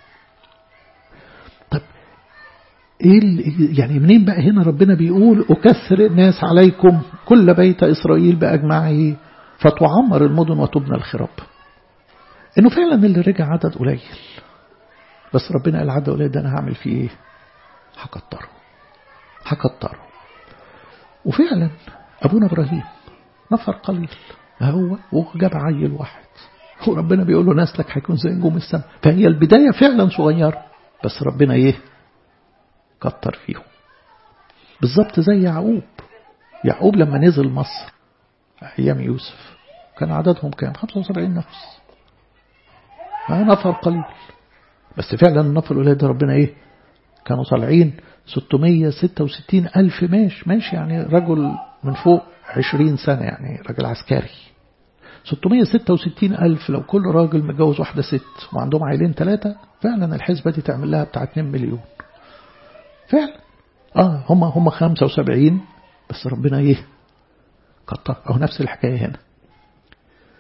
طب ايه يعني منين بقى هنا ربنا بيقول أكثر الناس عليكم كل بيت إسرائيل بأجمعه فتعمر المدن وتبنى الخراب انه فعلا اللي رجع عدد قليل بس ربنا قال عدد قليل ده انا هعمل فيه ايه هكتره هكتره وفعلا ابونا ابراهيم نفر قليل هو وجاب عيل واحد وربنا بيقول له نسلك هيكون زي نجوم السماء فهي البداية فعلا صغيرة بس ربنا ايه كتر فيهم بالظبط زي يعقوب يعقوب لما نزل مصر أيام يوسف كان عددهم كام 75 نفس ما نفر قليل بس فعلا النفر القليل ده ربنا ايه كانوا طالعين 666 ألف ماشي ماشي يعني رجل من فوق 20 سنة يعني راجل عسكري 666 ألف لو كل راجل متجوز واحدة ست وعندهم عيلين ثلاثة فعلا الحسبة دي تعمل لها بتاع 2 مليون فعلا اه هم هم 75 بس ربنا ايه كتر أو نفس الحكاية هنا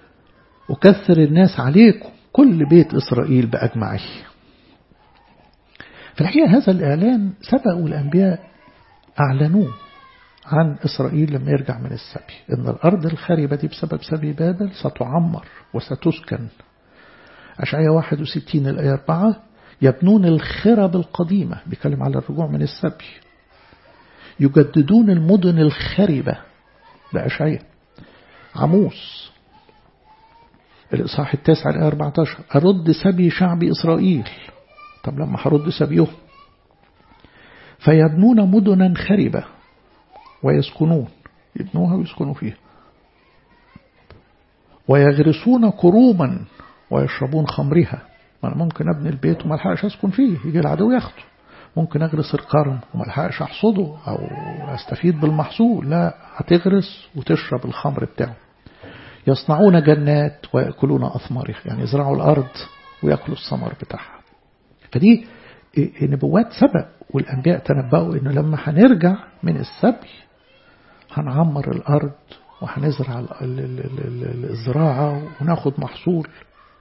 أكثر الناس عليكم كل بيت إسرائيل بأجمعه في الحقيقة هذا الإعلان سبقوا الأنبياء أعلنوه عن إسرائيل لما يرجع من السبي إن الأرض الخاربة دي بسبب سبي بابل ستعمر وستسكن أشعية 61 الآية 4 يبنون الخرب القديمة بيكلم على الرجوع من السبي يجددون المدن الخربة بأشعية عموس الإصحاح التاسع الآية 14 أرد سبي شعب إسرائيل طب لما هرد سبيهم فيبنون مدنا خربة ويسكنون يبنوها ويسكنوا فيها ويغرسون كروما ويشربون خمرها ما أنا ممكن أبني البيت وما الحقش أسكن فيه يجي العدو ياخده ممكن أغرس الكرم وما الحقش أحصده أو أستفيد بالمحصول لا هتغرس وتشرب الخمر بتاعه يصنعون جنات ويأكلون أثمارها يعني يزرعوا الأرض ويأكلوا الثمر بتاعها فدي نبوات سبق والأنبياء تنبأوا إنه لما هنرجع من السبي هنعمر الأرض وهنزرع الزراعة وناخد محصول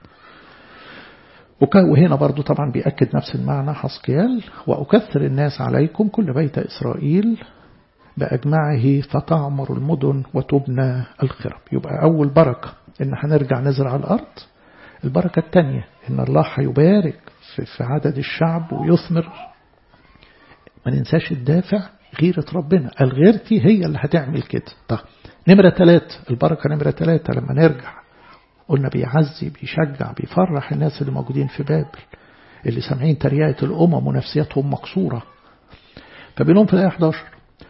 وهنا برضو طبعا بيأكد نفس المعنى حسقيال وأكثر الناس عليكم كل بيت إسرائيل بأجمعه فتعمر المدن وتبنى الخرب يبقى أول بركة إن هنرجع نزرع الأرض البركة الثانية إن الله هيبارك في عدد الشعب ويثمر ما ننساش الدافع غيرة ربنا الغيرتي هي اللي هتعمل كده طيب نمرة ثلاثة البركة نمرة ثلاثة لما نرجع قلنا بيعزي بيشجع بيفرح الناس اللي موجودين في بابل اللي سامعين تريقة الأمم ونفسيتهم مكسورة فبينهم في الآية 11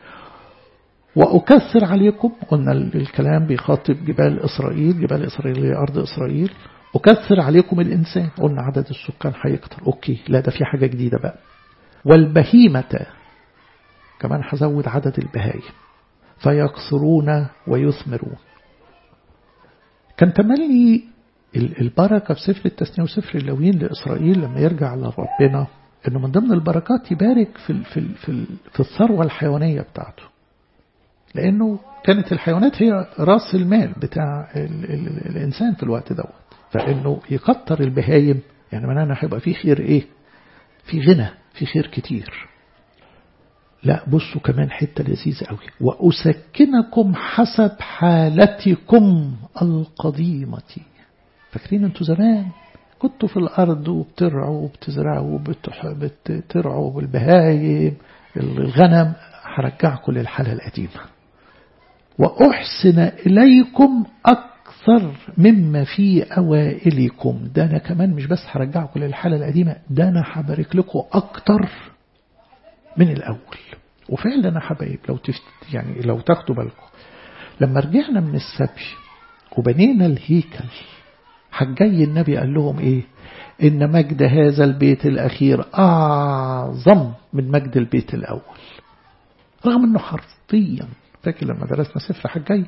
وأكثر عليكم قلنا الكلام بيخاطب جبال إسرائيل جبال إسرائيل هي أرض إسرائيل أكثر عليكم الإنسان قلنا عدد السكان هيكتر أوكي لا ده في حاجة جديدة بقى والبهيمة كمان هزود عدد البهايم فيكثرون ويثمرون كان تملي البركة في سفر التثنية وسفر اللوين لإسرائيل لما يرجع لربنا إنه من ضمن البركات يبارك في في في, في الثروة الحيوانية بتاعته لأنه كانت الحيوانات هي رأس المال بتاع ال ال الإنسان في الوقت دوت فإنه يكتر البهايم يعني معناها هيبقى في خير إيه في غنى في خير كتير لا بصوا كمان حتة لذيذة قوي وأسكنكم حسب حالتكم القديمة فاكرين انتوا زمان كنتوا في الأرض وبترعوا وبتزرعوا وبترعوا بالبهايم الغنم هرجعكم للحالة القديمة وأحسن إليكم أكثر مما في أوائلكم ده أنا كمان مش بس هرجعكم للحالة القديمة ده أنا هبارك لكم أكتر من الأول وفعلا يا حبايب لو تفت يعني لو تاخدوا بالكم لما رجعنا من السبي وبنينا الهيكل حجي النبي قال لهم ايه ان مجد هذا البيت الاخير اعظم من مجد البيت الاول رغم انه حرفيا فاكر لما درسنا سفر حجي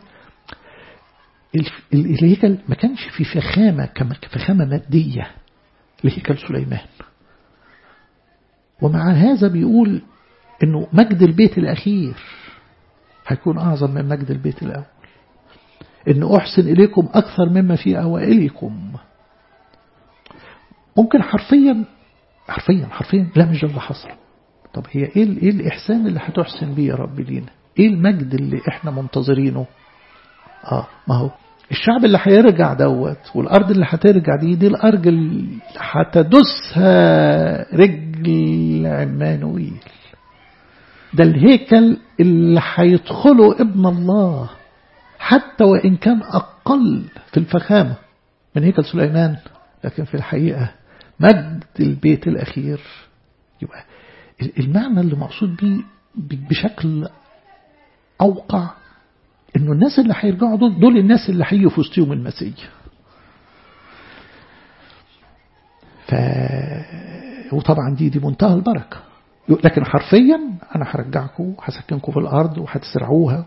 الهيكل ما كانش في فخامة فخامة مادية لهيكل سليمان ومع هذا بيقول انه مجد البيت الاخير هيكون اعظم من مجد البيت الاول ان احسن اليكم اكثر مما في اوائلكم ممكن حرفيا حرفيا حرفيا لا مش ده اللي حصل طب هي ايه ايه الاحسان اللي هتحسن بيه يا رب لينا ايه المجد اللي احنا منتظرينه اه ما هو الشعب اللي هيرجع دوت والارض اللي هترجع دي دي الارض اللي هتدوسها رجل عمانويل ده الهيكل اللي هيدخله ابن الله حتى وإن كان أقل في الفخامة من هيكل سليمان لكن في الحقيقة مجد البيت الأخير يبقى المعنى اللي مقصود بيه بشكل أوقع إنه الناس اللي هيرجعوا دول دول الناس اللي هيجوا في وسطهم المسيح ف وطبعا دي دي منتهى البركة لكن حرفيا أنا هرجعكم وهسكنكم في الأرض وهتزرعوها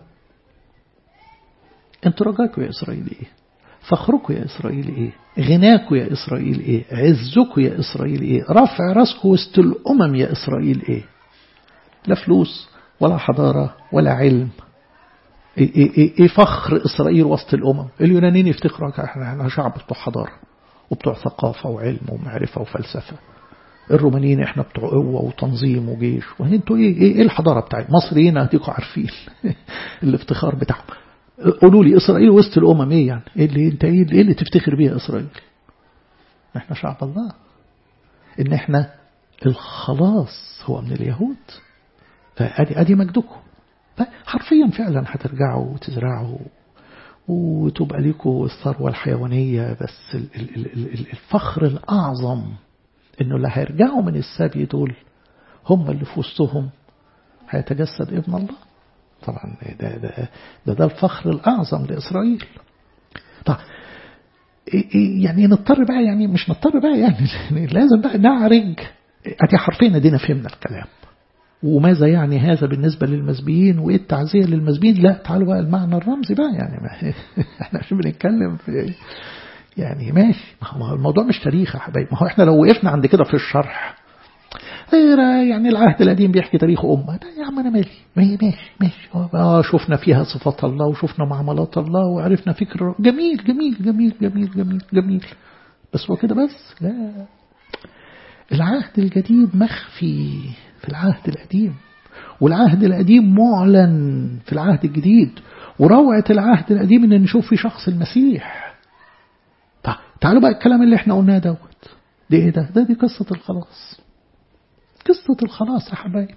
انتوا رجاكم يا إسرائيل إيه فخركم يا إسرائيل إيه غناكم يا إسرائيل إيه عزكم يا إسرائيل إيه رفع راسكم وسط الأمم يا إسرائيل إيه لا فلوس ولا حضارة ولا علم إيه, إيه, إيه فخر إسرائيل وسط الأمم اليونانيين يفتخروا احنا شعب بتوع حضارة وبتوع ثقافة وعلم ومعرفة وفلسفة الرومانيين احنا بتوع قوة وتنظيم وجيش وانتوا ايه ايه, إيه الحضارة بتاعي مصريين هديكوا عارفين الافتخار بتاعهم قولوا لي إسرائيل وسط الأمم ايه يعني ايه اللي انت ايه اللي, إيه اللي تفتخر بيه إسرائيل احنا شعب الله ان احنا الخلاص هو من اليهود فادي ادي مجدكم حرفيا فعلا هترجعوا وتزرعوا وتبقى لكم الثروة الحيوانية بس الفخر الأعظم إنه اللي هيرجعوا من السبي دول هم اللي في وسطهم هيتجسد ابن الله طبعا ده ده ده, ده الفخر الأعظم لإسرائيل طبعا يعني نضطر بقى يعني مش نضطر بقى يعني لازم بقى نعرج ادي حرفيا ادينا فهمنا الكلام وماذا يعني هذا بالنسبة للمسبيين وإيه التعزية للمسبيين لا تعالوا بقى المعنى الرمزي بقى يعني ما احنا عشان بنتكلم في يعني ماشي ما هو الموضوع مش تاريخ يا حبايبي ما هو احنا لو وقفنا عند كده في الشرح يعني العهد القديم بيحكي تاريخ أمة يا عم أنا مالي ماشي ماشي آه شفنا فيها صفات الله وشفنا معاملات الله وعرفنا فكر جميل جميل جميل جميل جميل جميل بس هو كده بس لا العهد الجديد مخفي في العهد القديم والعهد القديم معلن في العهد الجديد وروعة العهد القديم ان نشوف في شخص المسيح طيب تعالوا بقى الكلام اللي احنا قلناه دوت دي ايه ده ده دي قصة الخلاص قصة الخلاص يا حبايب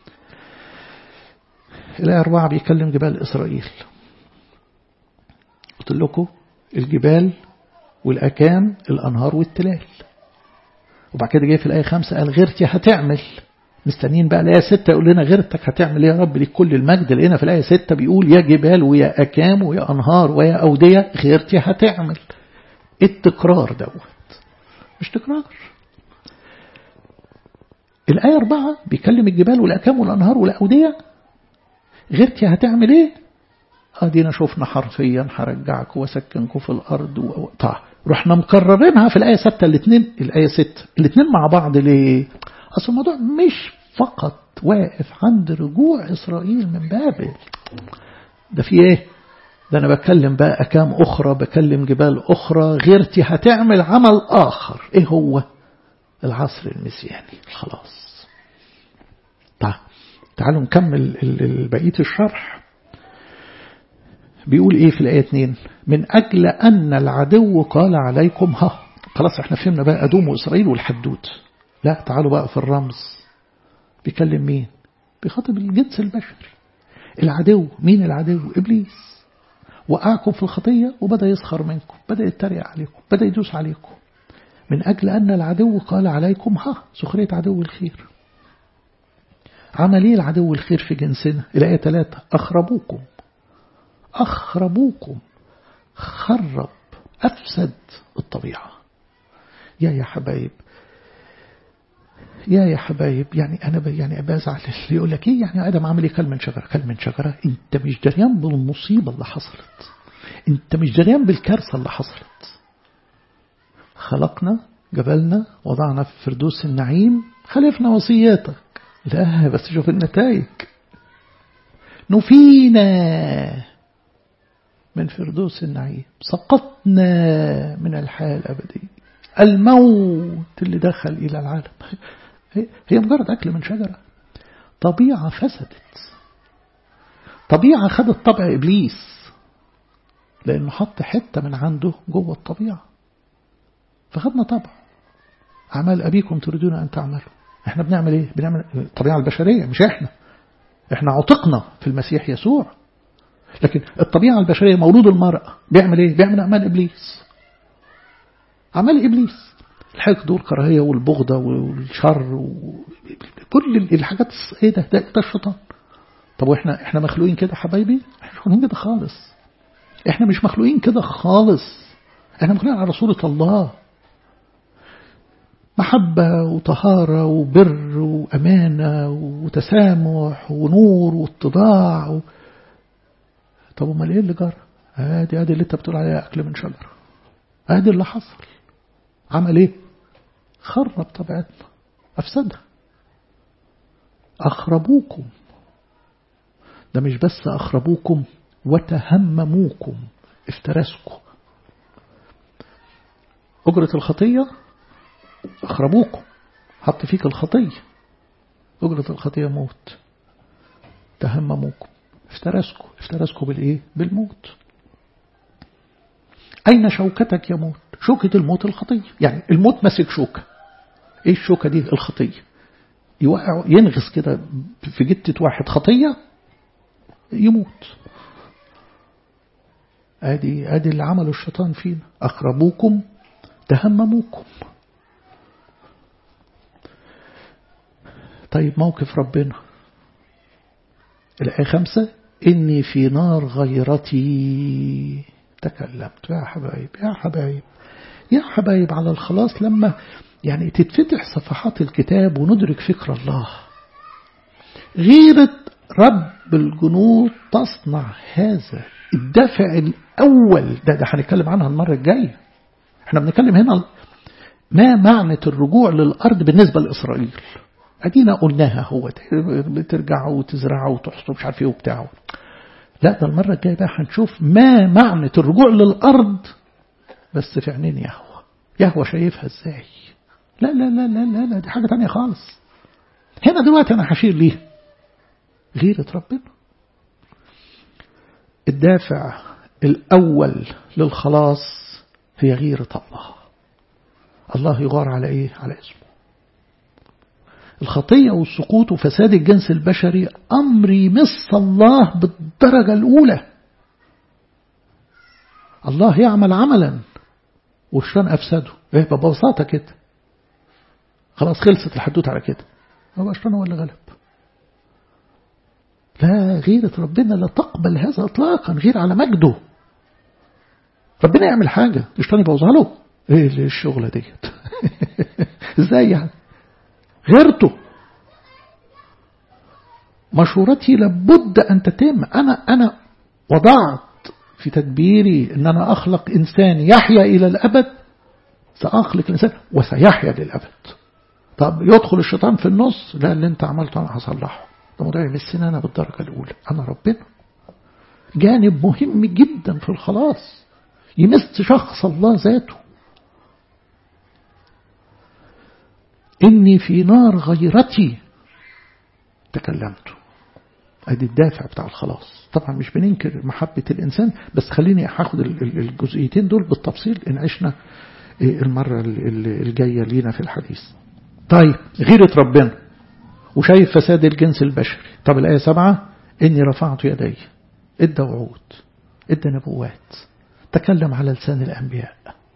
الآية أربعة بيكلم جبال إسرائيل قلت لكم الجبال والأكام الأنهار والتلال وبعد كده جاي في الآية خمسة قال غيرتي هتعمل مستنيين بقى الآية ستة يقول لنا غيرتك هتعمل يا رب لك كل المجد لقينا في الآية ستة بيقول يا جبال ويا أكام ويا أنهار ويا أودية غيرتي هتعمل التكرار دوت مش تكرار الآية أربعة بيكلم الجبال والأكام والأنهار والأودية غيرتي هتعمل إيه أدينا شفنا حرفيا هرجعكم وسكنكم في الأرض و... طيب رحنا مكررينها في الآية ستة الاثنين الآية ستة الاثنين مع بعض ليه أصل الموضوع مش فقط واقف عند رجوع إسرائيل من بابل ده في إيه ده أنا بكلم بقى أكام أخرى بكلم جبال أخرى غيرتي هتعمل عمل آخر إيه هو العصر المسيحي خلاص طيب تعالوا نكمل بقية الشرح بيقول ايه في الآية 2 من أجل أن العدو قال عليكم ها خلاص احنا فهمنا بقى أدوم وإسرائيل والحدود لا تعالوا بقى في الرمز بيكلم مين بيخاطب الجنس البشري العدو مين العدو إبليس وقعكم في الخطية وبدأ يسخر منكم بدأ يتريق عليكم بدأ يدوس عليكم من أجل أن العدو قال عليكم ها سخرية عدو الخير عمل ايه العدو الخير في جنسنا الآية 3 أخربوكم أخربوكم خرب أفسد الطبيعة يا يا حبايب يا يا حبايب يعني أنا يعني بزعل اللي يقول لك إيه يعني آدم عمل إيه كل من شجرة كل من شجرة أنت مش دريان بالمصيبة اللي حصلت أنت مش دريان بالكارثة اللي حصلت خلقنا جبلنا وضعنا في فردوس النعيم خالفنا وصياتك لا بس شوف النتائج نفينا من فردوس النعيم سقطنا من الحياة الأبدية الموت اللي دخل إلى العالم هي مجرد أكل من شجرة طبيعة فسدت طبيعة خدت طبع إبليس لأنه حط حتة من عنده جوه الطبيعة فخدنا طبع أعمال أبيكم تريدون أن تعملوا احنا بنعمل ايه بنعمل الطبيعة البشرية مش احنا احنا عتقنا في المسيح يسوع لكن الطبيعة البشرية مولود المرأة بيعمل ايه بيعمل أعمال إبليس أعمال إبليس الحقد والكراهية والبغضة والشر وكل الحاجات ايه ده ده, ده الشيطان طب واحنا احنا مخلوقين كده حبايبي احنا مش مخلوقين كده خالص احنا مش مخلوقين كده خالص احنا مخلوقين على صورة الله محبة وطهارة وبر وأمانة وتسامح ونور واتضاع و... طب امال ايه اللي جرى ادي ادي اللي انت بتقول عليها اكل من شجره ادي اللي حصل عمل ايه خرب طبيعتنا افسدها اخربوكم ده مش بس اخربوكم وتهمموكم افترسكم أجرة الخطية أخربوكم حط فيك الخطية أجرة الخطية موت تهمموكم افترسكم افترسكم بالإيه بالموت أين شوكتك يا موت شوكة الموت الخطية يعني الموت ماسك شوكة إيه الشوكة دي الخطية يوقع ينغص كده في جتة واحد خطية يموت ادي ادي اللي عمله الشيطان فينا اخربوكم تهمموكم طيب موقف ربنا الآية خمسة إني في نار غيرتي تكلمت يا حبايب يا حبايب يا حبايب على الخلاص لما يعني تتفتح صفحات الكتاب وندرك فكر الله غيرة رب الجنود تصنع هذا الدافع الأول ده ده هنتكلم عنها المرة الجاية احنا بنتكلم هنا ما معنى الرجوع للأرض بالنسبة لإسرائيل أدينا قلناها هو بترجعوا وتزرعوا وتحصوا مش عارف ايه وبتاعوا لا ده المرة الجاية بقى هنشوف ما معنى الرجوع للأرض بس في عينين يهوى يهوى شايفها ازاي لا لا لا لا لا, لا دي حاجة تانية خالص هنا دلوقتي أنا هشير ليه غيرة ربنا الدافع الأول للخلاص هي غيرة الله الله يغار على إيه؟ على اسمه الخطية والسقوط وفساد الجنس البشري أمر يمس الله بالدرجة الأولى الله يعمل عملا والشيطان أفسده إيه ببساطة كده خلاص خلصت الحدوث على كده هو الشيطان هو اللي غلب لا غيرة ربنا لا تقبل هذا اطلاقا غير على مجده ربنا يعمل حاجة الشيطان يبوظها له ايه الشغلة ديت ازاي يعني غيرته مشورتي لابد أن تتم أنا أنا وضعت في تدبيري أن أنا أخلق إنسان يحيا إلى الأبد سأخلق الإنسان وسيحيا للأبد طب يدخل الشيطان في النص لا اللي انت عملته أنا هصلحه ده موضوع يمسني أنا بالدرجة الأولى أنا ربنا جانب مهم جدا في الخلاص يمس شخص الله ذاته إني في نار غيرتي تكلمت ادي الدافع بتاع الخلاص طبعا مش بننكر محبة الإنسان بس خليني هاخد الجزئيتين دول بالتفصيل إن عشنا المرة الجاية لينا في الحديث طيب غيرة ربنا وشايف فساد الجنس البشري طب الآية سبعة إني رفعت يدي ادى وعود ادى نبوات تكلم على لسان الأنبياء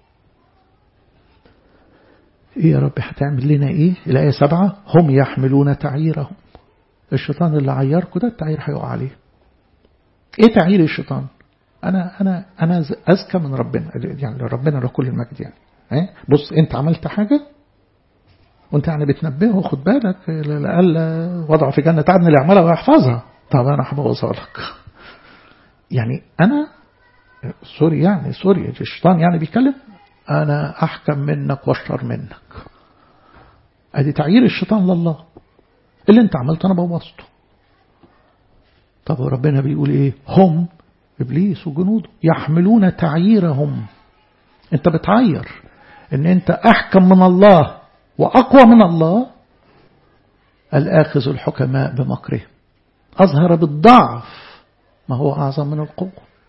إيه يا رب هتعمل لنا إيه الآية سبعة هم يحملون تعييرهم الشيطان اللي عيركم ده التعيير هيقع عليه إيه تعيير الشيطان أنا أنا أنا أذكى من ربنا يعني ربنا له كل المجد يعني إيه؟ بص أنت عملت حاجة وأنت يعني بتنبهه خد بالك لأقل وضعه في جنة عدن اللي يعملها ويحفظها طب أنا هبوظها لك يعني أنا سوري يعني سوري الشيطان يعني بيتكلم أنا أحكم منك وأشطر منك أدي تعيير الشيطان لله اللي أنت عملته أنا بوظته طب وربنا بيقول إيه هم إبليس وجنوده يحملون تعييرهم أنت بتعير أن أنت أحكم من الله وأقوى من الله الآخذ الحكماء بمكره أظهر بالضعف ما هو أعظم من القوة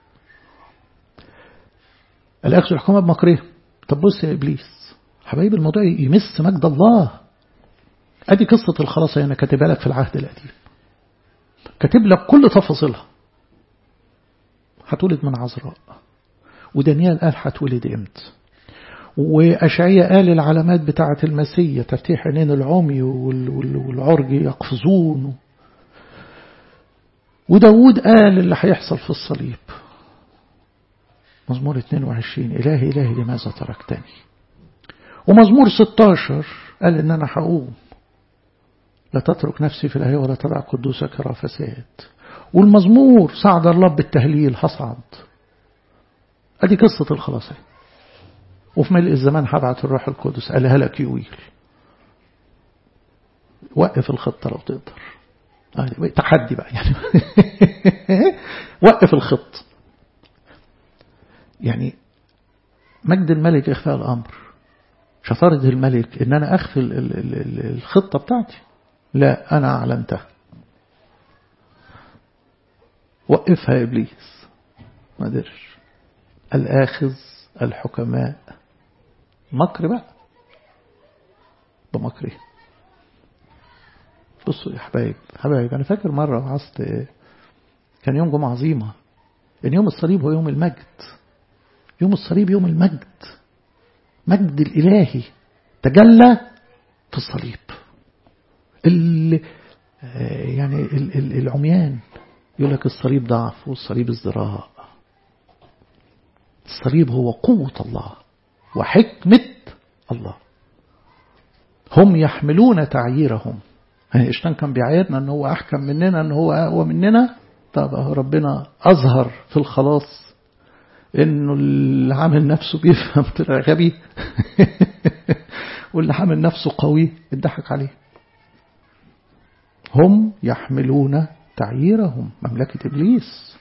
الأخذ الحكومة بمكره طب بص يا إبليس حبايب الموضوع يمس مجد الله أدي قصة الخلاصة أنا كاتبها لك في العهد القديم كاتب لك كل تفاصيلها هتولد من عذراء ودانيال قال هتولد امتى وأشعية قال العلامات بتاعة المسيح تفتيح عينين العمي والعرج يقفزون وداود قال اللي هيحصل في الصليب مزمور 22 إلهي إلهي لماذا تركتني ومزمور 16 قال إن أنا هقوم لا تترك نفسي في الهي ولا تدع قدوسك رافسات والمزمور صعد الرب بالتهليل هصعد أدي قصة الخلاص وفي ملء الزمان هبعت الروح القدس قالها لك يويل وقف الخطة لو تقدر تحدي بقى يعني وقف الخط يعني مجد الملك إخفاء الأمر شطارة الملك إن أنا أخفي الخطة بتاعتي لا أنا أعلنتها وقفها إبليس ما قدرش الآخذ الحكماء مكر بقى بمكره بصوا يا حبايب حبايب أنا فاكر مرة وعظت كان يوم جمعة عظيمة إن يوم الصليب هو يوم المجد يوم الصليب يوم المجد مجد الإلهي تجلى في الصليب ال يعني العميان يقول لك الصليب ضعف والصليب ازدراء الصليب هو قوة الله وحكمة الله هم يحملون تعييرهم إشتان كان بيعايرنا ان هو احكم مننا ان هو اقوى مننا طب ربنا اظهر في الخلاص انه اللي عامل نفسه بيفهم طلع غبي واللي عامل نفسه قوي اتضحك عليه هم يحملون تعييرهم مملكة إبليس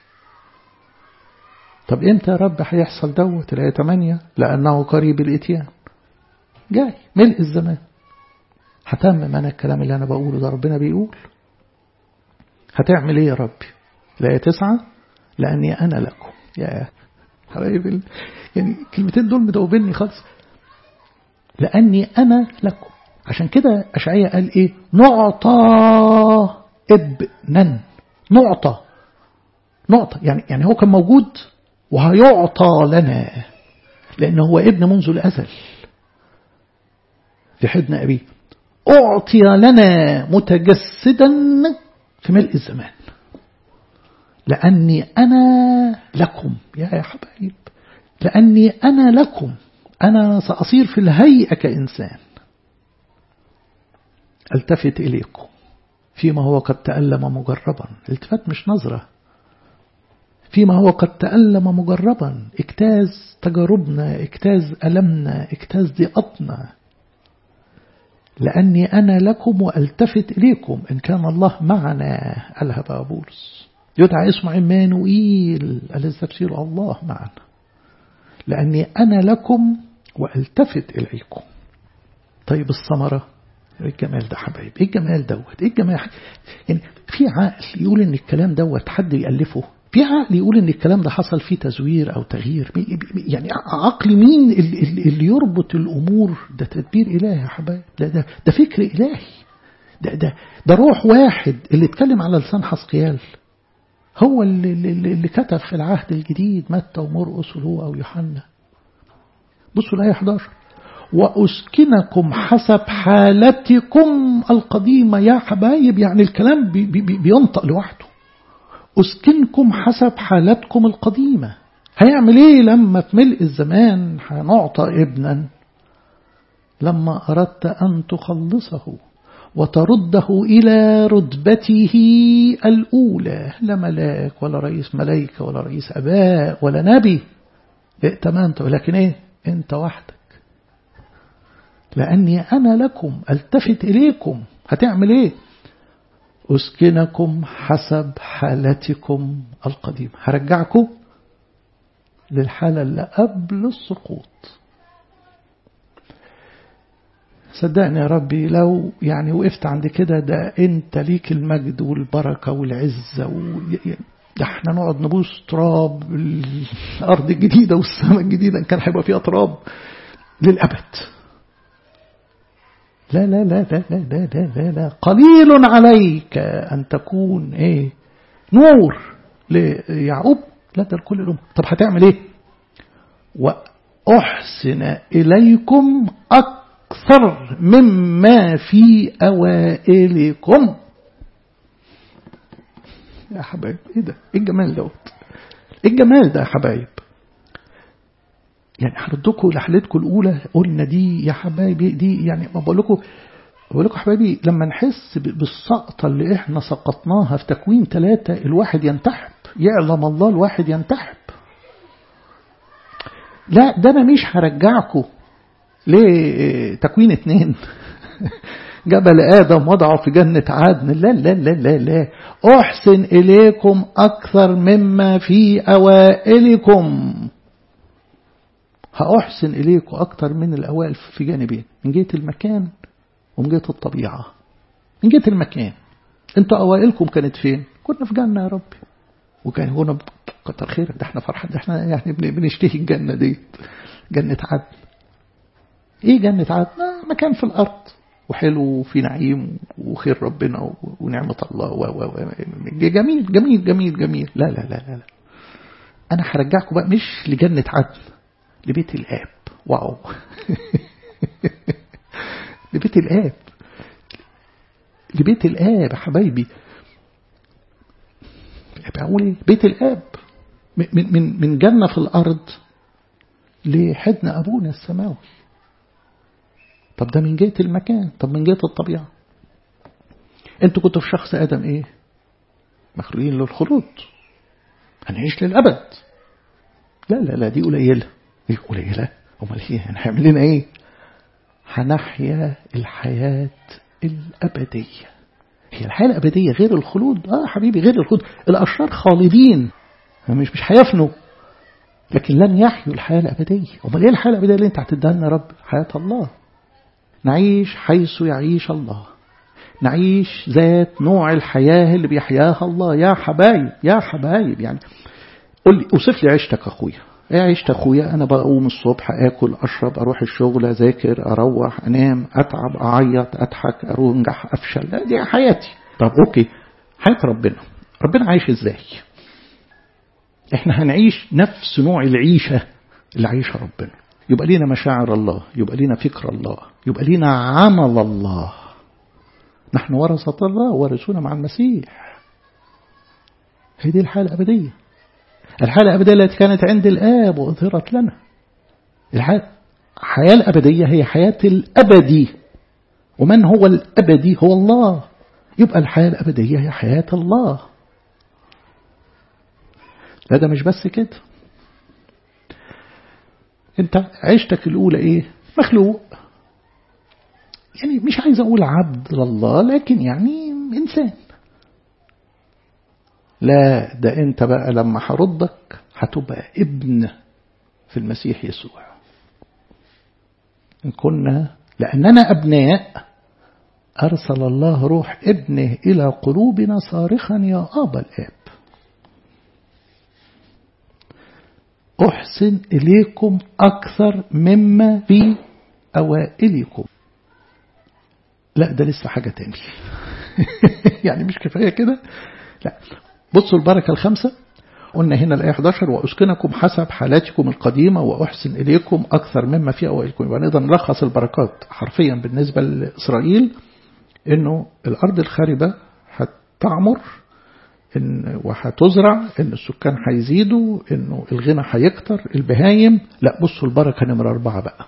طب امتى يا رب هيحصل دوت الآية 8 لأنه قريب الإتيان جاي ملء الزمان هتمم أنا الكلام اللي أنا بقوله ده ربنا بيقول هتعمل إيه يا ربي الآية 9 لأني أنا لكم يا حبايب يعني الكلمتين دول مدوبني خالص لأني أنا لكم عشان كده أشعية قال إيه نعطى ابنا نعطى نعطى يعني يعني هو كان موجود وهيعطى لنا لأنه هو ابن منذ الأزل في حضن أبيه أعطي لنا متجسدا في ملء الزمان لأني أنا لكم يا حبايب لأني أنا لكم أنا سأصير في الهيئة كإنسان التفت إليكم فيما هو قد تألم مجربا التفات مش نظرة فيما هو قد تألم مجربا اجتاز تجاربنا اجتاز ألمنا اجتاز ضيقتنا لأني أنا لكم وألتفت إليكم إن كان الله معنا قالها بقى بولس يدعى اسمه عمانوئيل التفسير الله معنا لأني أنا لكم وألتفت إليكم طيب الثمرة ايه الجمال ده حبايب ايه الجمال دوت ايه الجمال يعني في عقل يقول ان الكلام دوت حد يألفه في عقل يقول ان الكلام ده حصل فيه تزوير او تغيير يعني عقل مين اللي يربط الامور ده تدبير الهي يا حبايب ده, ده, ده فكر الهي ده, ده, ده روح واحد اللي اتكلم على لسان حسقيال هو اللي, اللي, اللي كتب في العهد الجديد متى ومرقس ولوقا ويوحنا بصوا الآية 11 وأسكنكم حسب حالتكم القديمة يا حبايب يعني الكلام بي بي بينطق لوحده أسكنكم حسب حالتكم القديمة هيعمل ايه لما في ملء الزمان هنعطى ابنا لما أردت أن تخلصه وترده إلى رتبته الأولى لا ملاك ولا رئيس ملائكة ولا رئيس أباء ولا نبي ائتمنت ولكن ايه انت وحدك لأني أنا لكم التفت إليكم هتعمل إيه أسكنكم حسب حالتكم القديمة هرجعكم للحالة اللي قبل السقوط صدقني يا ربي لو يعني وقفت عند كده ده انت ليك المجد والبركة والعزة و... ده احنا نقعد نبوس تراب الأرض الجديدة والسماء الجديدة إن كان هيبقى فيها تراب للأبد لا لا لا لا لا لا لا لا, لا. قليل عليك أن تكون إيه نور ليعقوب لا ده لكل الأمة طب هتعمل إيه وأحسن إليكم أكثر مما في أوائلكم يا حبايب ايه ده ايه الجمال دوت ايه الجمال ده يا حبايب يعني هردكم لحلتكم الاولى قلنا دي يا حبايبي دي يعني ما بقول لكم بقول لكم حبايبي لما نحس بالسقطة اللي احنا سقطناها في تكوين ثلاثة الواحد ينتحب يعلم الله الواحد ينتحب لا ده انا مش هرجعكم لتكوين اتنين جبل آدم وضعه في جنة عدن لا لا لا لا لا أحسن إليكم أكثر مما في أوائلكم هأحسن إليكم أكثر من الأوائل في جانبين من جهة المكان ومن جهة الطبيعة من جهة المكان انتوا أوائلكم كانت فين كنا في جنة يا ربي وكان هنا كتر خير ده احنا فرحان ده احنا يعني بنشتهي الجنة دي جنة عدن ايه جنة عدن مكان في الأرض وحلو وفي نعيم وخير ربنا ونعمة الله و و و جميل جميل جميل جميل لا لا لا لا, لا. أنا هرجعكم بقى مش لجنة عدن لبيت الآب واو لبيت الآب لبيت الآب يا حبايبي بقول ايه بيت الآب من من من جنة في الأرض لحضن أبونا السماوي طب ده من جهة المكان طب من جهة الطبيعة انتوا كنتوا في شخص آدم ايه مخلوقين للخلود هنعيش للأبد لا لا لا دي قليلة دي قليلة امال ايه هنعمل لنا ايه هنحيا الحياة الأبدية هي الحياة الأبدية غير الخلود آه حبيبي غير الخلود الأشرار خالدين مش مش هيفنوا لكن لن يحيوا الحياة الأبدية أمال إيه الحياة الأبدية اللي أنت هتديها لنا رب حياة الله نعيش حيث يعيش الله نعيش ذات نوع الحياة اللي بيحياها الله يا حبايب يا حبايب يعني قل لي اوصف لي عيشتك أخويا ايه عيشت أخويا أنا بقوم الصبح أكل أشرب أروح الشغل أذاكر أروح أنام أتعب أعيط أضحك أنجح أفشل دي حياتي طب أوكي حياة ربنا ربنا عايش إزاي احنا هنعيش نفس نوع العيشة اللي عايشها ربنا يبقى لينا مشاعر الله يبقى لينا فكر الله يبقى لينا عمل الله نحن ورثة الله ورثونا مع المسيح هي دي الحالة الأبدية الحالة الأبدية التي كانت عند الآب وأظهرت لنا الحياة الأبدية هي حياة الأبدي ومن هو الأبدي هو الله يبقى الحياة الأبدية هي حياة الله لا ده مش بس كده انت عيشتك الأولى ايه مخلوق يعني مش عايز أقول عبد لله لكن يعني إنسان لا ده انت بقى لما هردك هتبقى ابن في المسيح يسوع إن كنا لأننا أبناء أرسل الله روح ابنه إلى قلوبنا صارخا يا أبا الآب أحسن إليكم أكثر مما في أوائلكم لا ده لسه حاجة تاني يعني مش كفاية كده لا بصوا البركة الخمسة قلنا هنا الآية 11 وأسكنكم حسب حالاتكم القديمة وأحسن إليكم أكثر مما في أوائلكم يبقى نقدر نلخص البركات حرفيا بالنسبة لإسرائيل إنه الأرض الخاربة هتعمر إن وهتزرع إن السكان هيزيدوا إنه الغنى هيكتر البهايم لا بصوا البركة نمرة أربعة بقى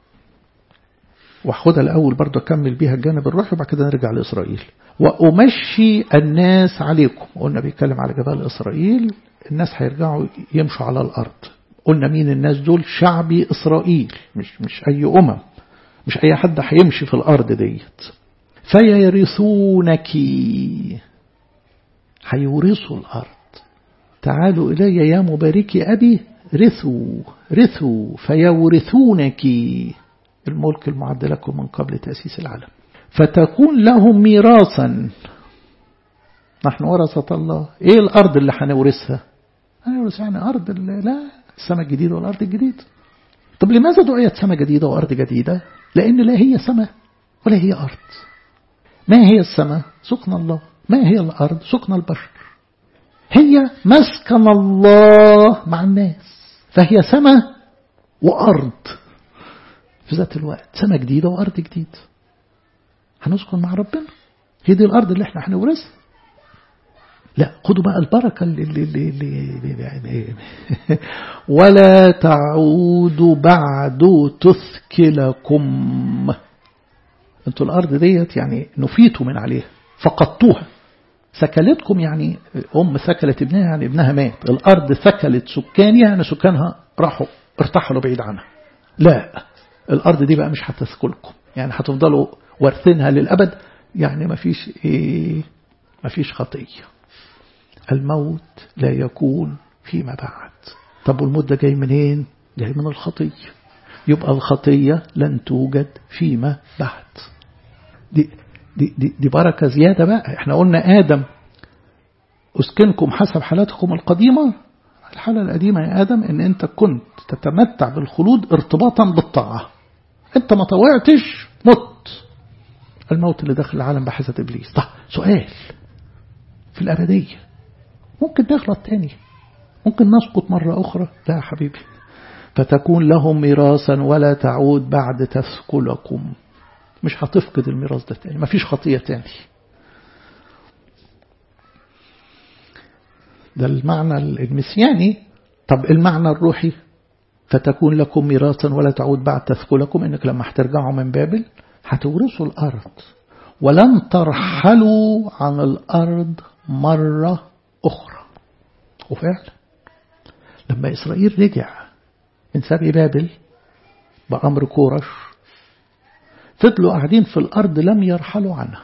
وأخدها الأول برضه أكمل بيها الجانب الروحي وبعد كده نرجع لإسرائيل وأمشي الناس عليكم قلنا بيتكلم على جبال إسرائيل الناس هيرجعوا يمشوا على الأرض قلنا مين الناس دول شعبي إسرائيل مش مش أي أمم مش أي حد هيمشي في الأرض ديت فيرثونك هيورثوا الأرض تعالوا إلي يا مباركي أبي رثوا رثوا فيورثونك الملك المعد لكم من قبل تأسيس العالم فتكون لهم ميراثا نحن ورثة الله ايه الأرض اللي هنورثها هنورث يعني أرض لا السماء الجديدة والأرض الجديدة طب لماذا دعيت سماء جديدة وأرض جديدة لأن لا هي سماء ولا هي أرض ما هي السماء سكن الله ما هي الأرض سكن البشر هي مسكن الله مع الناس فهي سماء وأرض في ذات الوقت سماء جديدة وأرض جديدة هنسكن مع ربنا هي دي الأرض اللي احنا هنورثها لا خدوا بقى البركة اللي اللي اللي اللي اللي ولا تعودوا بعد تثكلكم انتوا الأرض ديت يعني نفيتوا من عليها فقدتوها سكلتكم يعني أم ثكلت ابنها يعني ابنها مات الأرض ثكلت سكانها يعني سكانها راحوا ارتحلوا بعيد عنها لا الأرض دي بقى مش هتثكلكم يعني هتفضلوا وارثينها للأبد يعني ما فيش إيه ما فيش خطية الموت لا يكون فيما بعد طب والموت ده جاي منين جاي من الخطية يبقى الخطية لن توجد فيما بعد دي, دي, دي, دي بركة زيادة بقى احنا قلنا آدم أسكنكم حسب حالاتكم القديمة الحالة القديمة يا آدم إن أنت كنت تتمتع بالخلود ارتباطا بالطاعة أنت ما طوعتش مت الموت اللي داخل العالم بحثة إبليس طيب سؤال في الأبدية ممكن نغلط تاني ممكن نسقط مرة أخرى لا يا حبيبي فتكون لهم ميراثا ولا تعود بعد تثقلكم مش هتفقد الميراث ده تاني مفيش خطية تاني ده المعنى المسياني طب المعنى الروحي فتكون لكم ميراثا ولا تعود بعد تثقلكم انك لما هترجعوا من بابل هتورثوا الارض ولن ترحلوا عن الارض مرة اخرى وفعلا لما اسرائيل رجع من سبي بابل بأمر كورش فضلوا قاعدين في الأرض لم يرحلوا عنها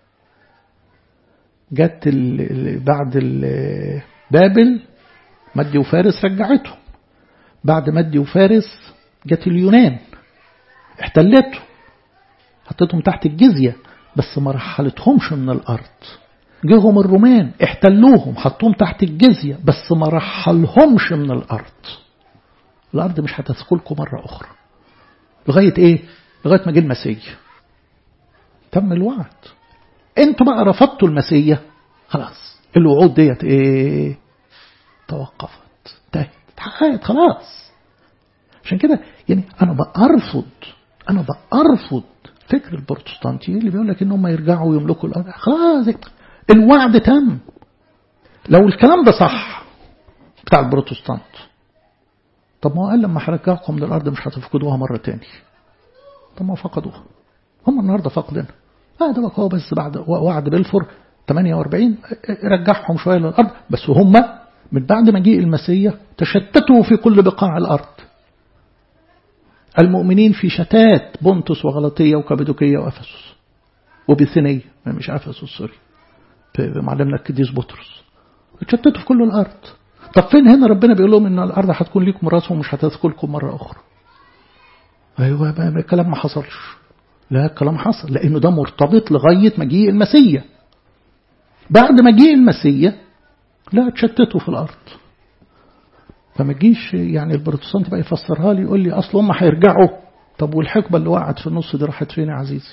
جت بعد بابل مدي وفارس رجعتهم بعد مدي وفارس جت اليونان احتلته حطيتهم تحت الجزية بس ما رحلتهمش من الأرض جيهم الرومان احتلوهم حطوهم تحت الجزية بس ما رحلهمش من الأرض الأرض مش هتثقلكم مرة أخرى لغاية إيه؟ لغاية ما جه المسيح تم الوعد انتوا بقى رفضتوا المسيح خلاص الوعود ديت ايه توقفت انتهت اتحققت خلاص عشان كده يعني انا بأرفض انا بأرفض فكر البروتستانتي اللي بيقول لك ان هم يرجعوا ويملكوا الارض خلاص الوعد تم لو الكلام ده صح بتاع البروتستانت طب ما هو قال لما هرجعكم للارض مش هتفقدوها مره تاني طب ما فقدوها هم النهارده فاقدينها لا ده هو بس بعد وعد بلفور 48 رجعهم شويه للارض بس هم من بعد مجيء المسيح تشتتوا في كل بقاع الارض المؤمنين في شتات بونتس وغلطية وكابدوكية وأفسس وبثينية مش أفسس سوري معلمنا القديس بطرس اتشتتوا في كل الأرض طب فين هنا ربنا بيقول لهم إن الأرض هتكون ليكم راس ومش هتدخلكم مرة أخرى أيوة بقى الكلام ما حصلش لا الكلام حصل لأنه ده مرتبط لغاية مجيء المسيح بعد مجيء المسيح لا اتشتتوا في الأرض فما تجيش يعني البروتستانت بقى يفسرها لي يقول لي أصل هم هيرجعوا طب والحقبة اللي وقعت في النص دي راحت فين يا عزيزي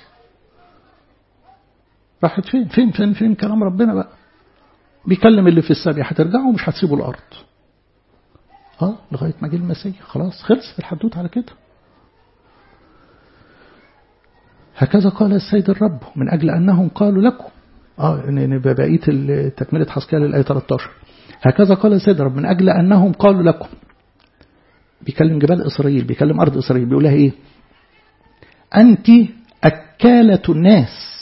راحت فين فين فين فين كلام ربنا بقى بيكلم اللي في السبي هترجعوا ومش هتسيبوا الأرض اه لغاية ما جه المسيح خلاص خلص الحدوت على كده هكذا قال السيد الرب من أجل أنهم قالوا لكم اه بقية تكملة حسكال الآية 13 هكذا قال السيد الرب من أجل أنهم قالوا لكم بيكلم جبال إسرائيل بيكلم أرض إسرائيل بيقول لها إيه أنت أكالة الناس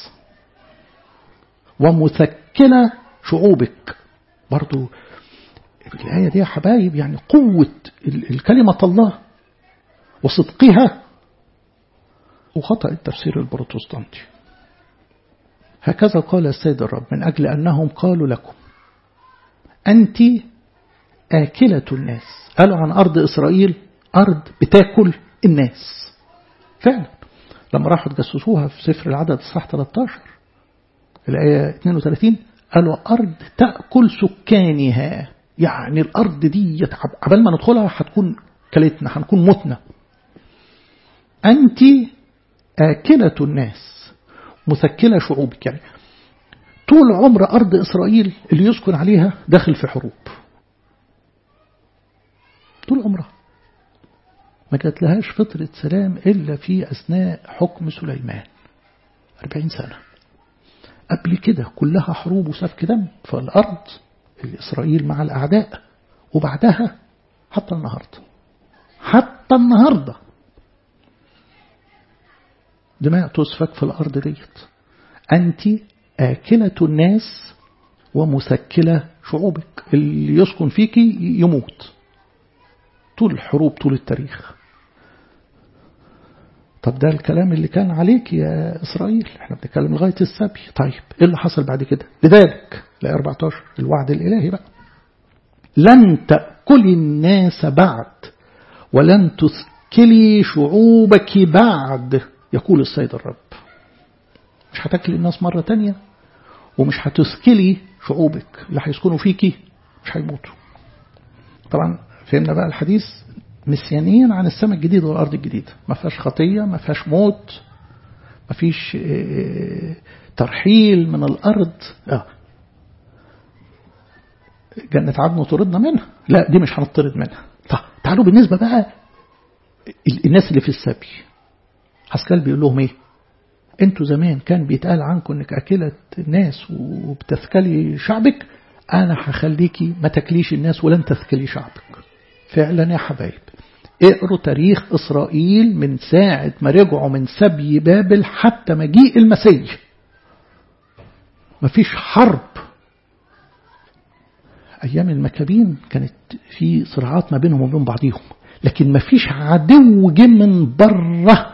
ومثكلة شعوبك برضو الآية دي يا حبايب يعني قوة الكلمة الله وصدقها وخطأ التفسير البروتستانتي هكذا قال السيد الرب من أجل أنهم قالوا لكم أنت آكلة الناس قالوا عن أرض إسرائيل أرض بتاكل الناس فعلا لما راحوا تجسسوها في سفر العدد الصح 13 الآية 32 قالوا أرض تأكل سكانها يعني الأرض دي عبال ما ندخلها هتكون كلتنا هنكون متنا أنت آكلة الناس مثكلة شعوبك يعني طول عمر أرض إسرائيل اللي يسكن عليها داخل في حروب طول عمرها ما جات لهاش فترة سلام إلا في أثناء حكم سليمان 40 سنة قبل كده كلها حروب وسفك دم فالأرض الإسرائيل مع الأعداء وبعدها حتى النهاردة حتى النهاردة دماء تسفك في الأرض ديت أنت آكلة الناس ومسكلة شعوبك اللي يسكن فيك يموت طول الحروب طول التاريخ طب ده الكلام اللي كان عليك يا إسرائيل احنا بنتكلم لغاية السبي طيب ايه اللي حصل بعد كده لذلك لا 14 الوعد الإلهي بقى لن تأكلي الناس بعد ولن تثكلي شعوبك بعد يقول السيد الرب مش هتاكلي الناس مرة تانية ومش هتثكلي شعوبك اللي هيسكنوا فيكي مش هيموتوا طبعا فهمنا بقى الحديث مسيانيا عن السماء الجديد والأرض الجديدة ما فيهاش خطية ما فيهاش موت ما فيش ترحيل من الأرض آه. جنة عدن طردنا منها لا دي مش هنطرد منها طب تعالوا بالنسبة بقى الناس اللي في السبي حسكال بيقول لهم ايه انتوا زمان كان بيتقال عنكم انك اكلت الناس وبتثكلي شعبك انا هخليكي ما تاكليش الناس ولن تثكلي شعبك فعلا يا حبايب اقروا تاريخ إسرائيل من ساعة ما رجعوا من سبي بابل حتى مجيء المسيح مفيش حرب أيام المكابين كانت في صراعات ما بينهم وبين بعضهم لكن مفيش عدو جه من بره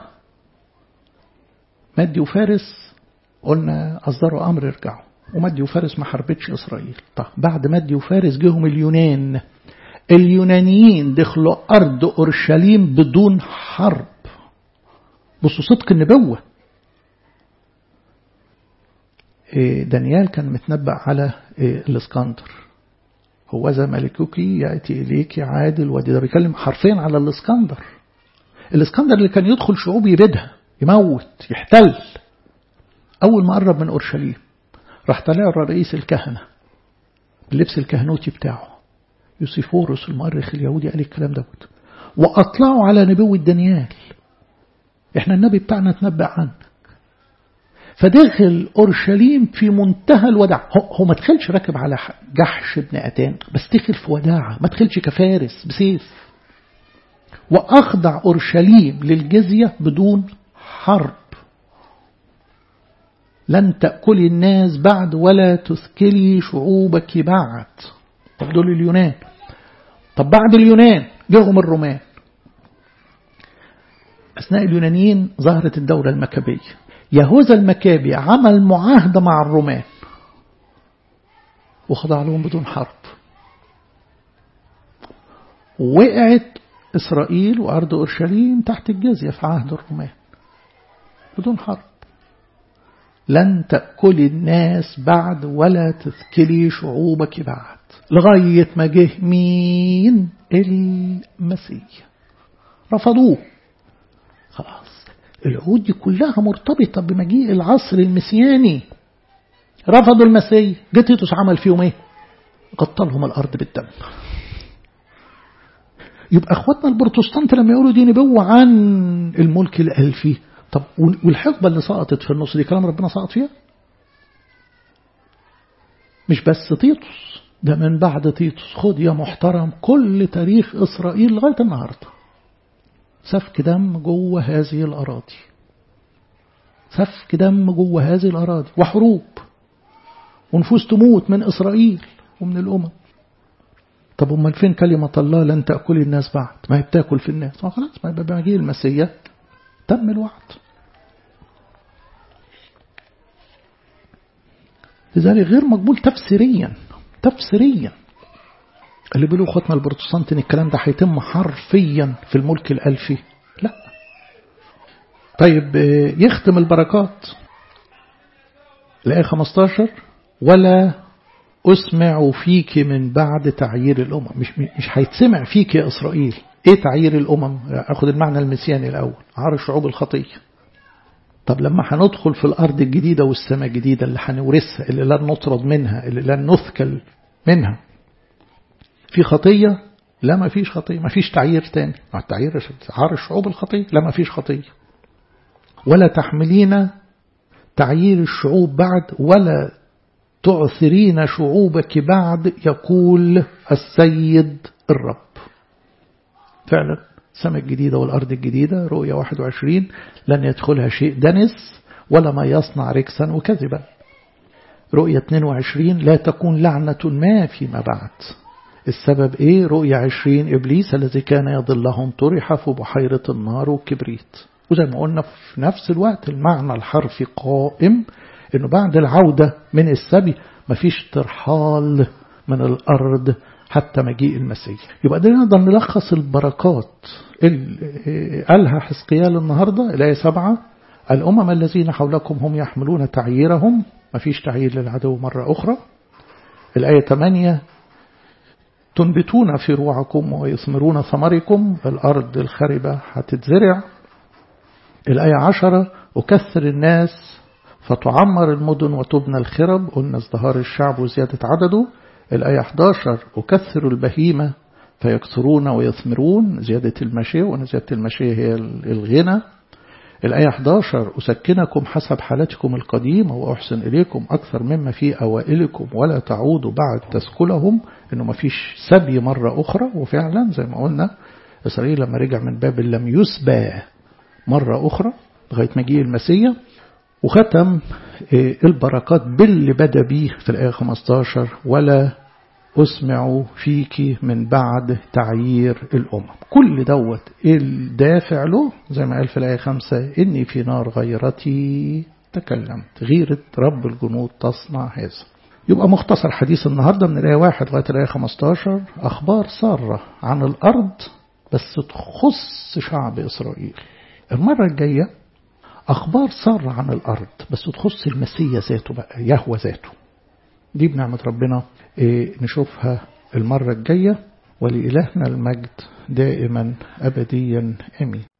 مادي وفارس قلنا أصدروا أمر يرجعوا ومادي وفارس ما حربتش إسرائيل طب بعد مادي وفارس جيهم اليونان اليونانيين دخلوا أرض أورشليم بدون حرب بصوا صدق النبوة دانيال كان متنبأ على الاسكندر هو ذا ملكوكي يأتي إليك عادل ودي ده بيكلم حرفيا على الاسكندر الاسكندر اللي كان يدخل شعوب يبيدها يموت يحتل أول ما قرب من أورشليم راح طلع رئيس الكهنة باللبس الكهنوتي بتاعه يوسيفورس المؤرخ اليهودي قال الكلام دوت وأطلعوا على نبوة دانيال احنا النبي بتاعنا تنبأ عنك فدخل أورشليم في منتهى الوداع هو ما دخلش راكب على جحش ابن أتان بس دخل في وداعة ما دخلش كفارس بسيف وأخضع أورشليم للجزية بدون حرب لن تأكلي الناس بعد ولا تثكلي شعوبك بعد طب دول اليونان طب بعد اليونان جاهم الرومان أثناء اليونانيين ظهرت الدولة المكابية يهوذا المكابي عمل معاهدة مع الرومان وخضع لهم بدون حرب وقعت إسرائيل وأرض أورشليم تحت الجزية في عهد الرومان بدون حرب لن تأكلي الناس بعد ولا تثكلي شعوبك بعد لغاية ما جه مين المسيح رفضوه خلاص العهود دي كلها مرتبطة بمجيء العصر المسياني رفضوا المسيح جه تيتوس عمل فيهم ايه غطى لهم الأرض بالدم يبقى اخواتنا البروتستانت لما يقولوا دي نبوة عن الملك الألفي طب والحقبة اللي سقطت في النص دي كلام ربنا سقط فيها مش بس تيتوس ده من بعد تيتوس خد يا محترم كل تاريخ إسرائيل لغاية النهاردة سفك دم جوه هذه الأراضي سفك دم جوه هذه الأراضي وحروب ونفوس تموت من إسرائيل ومن الأمم طب امال فين كلمة الله لن تأكل الناس بعد ما هي بتاكل في الناس ما خلاص ما يبقى مجيء المسيح تم الوعد لذلك غير مقبول تفسيريا تفسيريا اللي بيقولوا اخواتنا البروتستانت ان الكلام ده هيتم حرفيا في الملك الالفي لا طيب يختم البركات الآية 15 ولا أسمع فيك من بعد تعيير الأمم مش مش هيتسمع فيك يا إسرائيل إيه تعيير الأمم أخذ المعنى المسياني الأول عار شعوب الخطية طب لما هندخل في الأرض الجديدة والسماء الجديدة اللي هنورثها اللي لن نطرد منها اللي لن نثكل منها في خطية لا ما فيش خطية ما فيش تعيير تاني التعيير عار الشعوب الخطية لا ما فيش خطية ولا تحملين تعيير الشعوب بعد ولا تعثرين شعوبك بعد يقول السيد الرب فعلا السماء الجديدة والأرض الجديدة رؤية 21 لن يدخلها شيء دنس ولا ما يصنع ركسا وكذبا رؤية 22 لا تكون لعنة ما فيما بعد السبب ايه رؤية 20 إبليس الذي كان يضلهم طرح في بحيرة النار وكبريت وزي ما قلنا في نفس الوقت المعنى الحرفي قائم انه بعد العودة من السبي مفيش ترحال من الأرض حتى مجيء المسيح يبقى ده نقدر نلخص البركات اللي قالها حسقيال النهاردة الآية سبعة الأمم الذين حولكم هم يحملون تعييرهم مفيش تعيير للعدو مرة أخرى الآية 8 تنبتون في روعكم ويثمرون ثمركم الأرض الخربة هتتزرع الآية 10 أكثر الناس فتعمر المدن وتبنى الخرب قلنا ازدهار الشعب وزيادة عدده الآية 11 أكثر البهيمة فيكثرون ويثمرون زيادة المشي وأن زيادة المشي هي الغنى الآية 11 أسكنكم حسب حالتكم القديمة وأحسن إليكم أكثر مما في أوائلكم ولا تعودوا بعد تسكلهم إنه ما فيش سبي مرة أخرى وفعلا زي ما قلنا إسرائيل لما رجع من بابل لم يسبى مرة أخرى لغاية مجيء المسيح وختم البركات باللي بدا بيه في الآية 15 ولا أسمع فيك من بعد تعيير الأمم كل دوت الدافع له زي ما قال في الآية 5 إني في نار غيرتي تكلمت غيرة رب الجنود تصنع هذا يبقى مختصر حديث النهاردة من الآية 1 لغاية الآية 15 أخبار سارة عن الأرض بس تخص شعب إسرائيل المرة الجاية أخبار سارة عن الأرض بس تخص المسيا ذاته بقى يهوى ذاته دي بنعمة ربنا إيه نشوفها المرة الجاية ولإلهنا المجد دائما أبديا أمين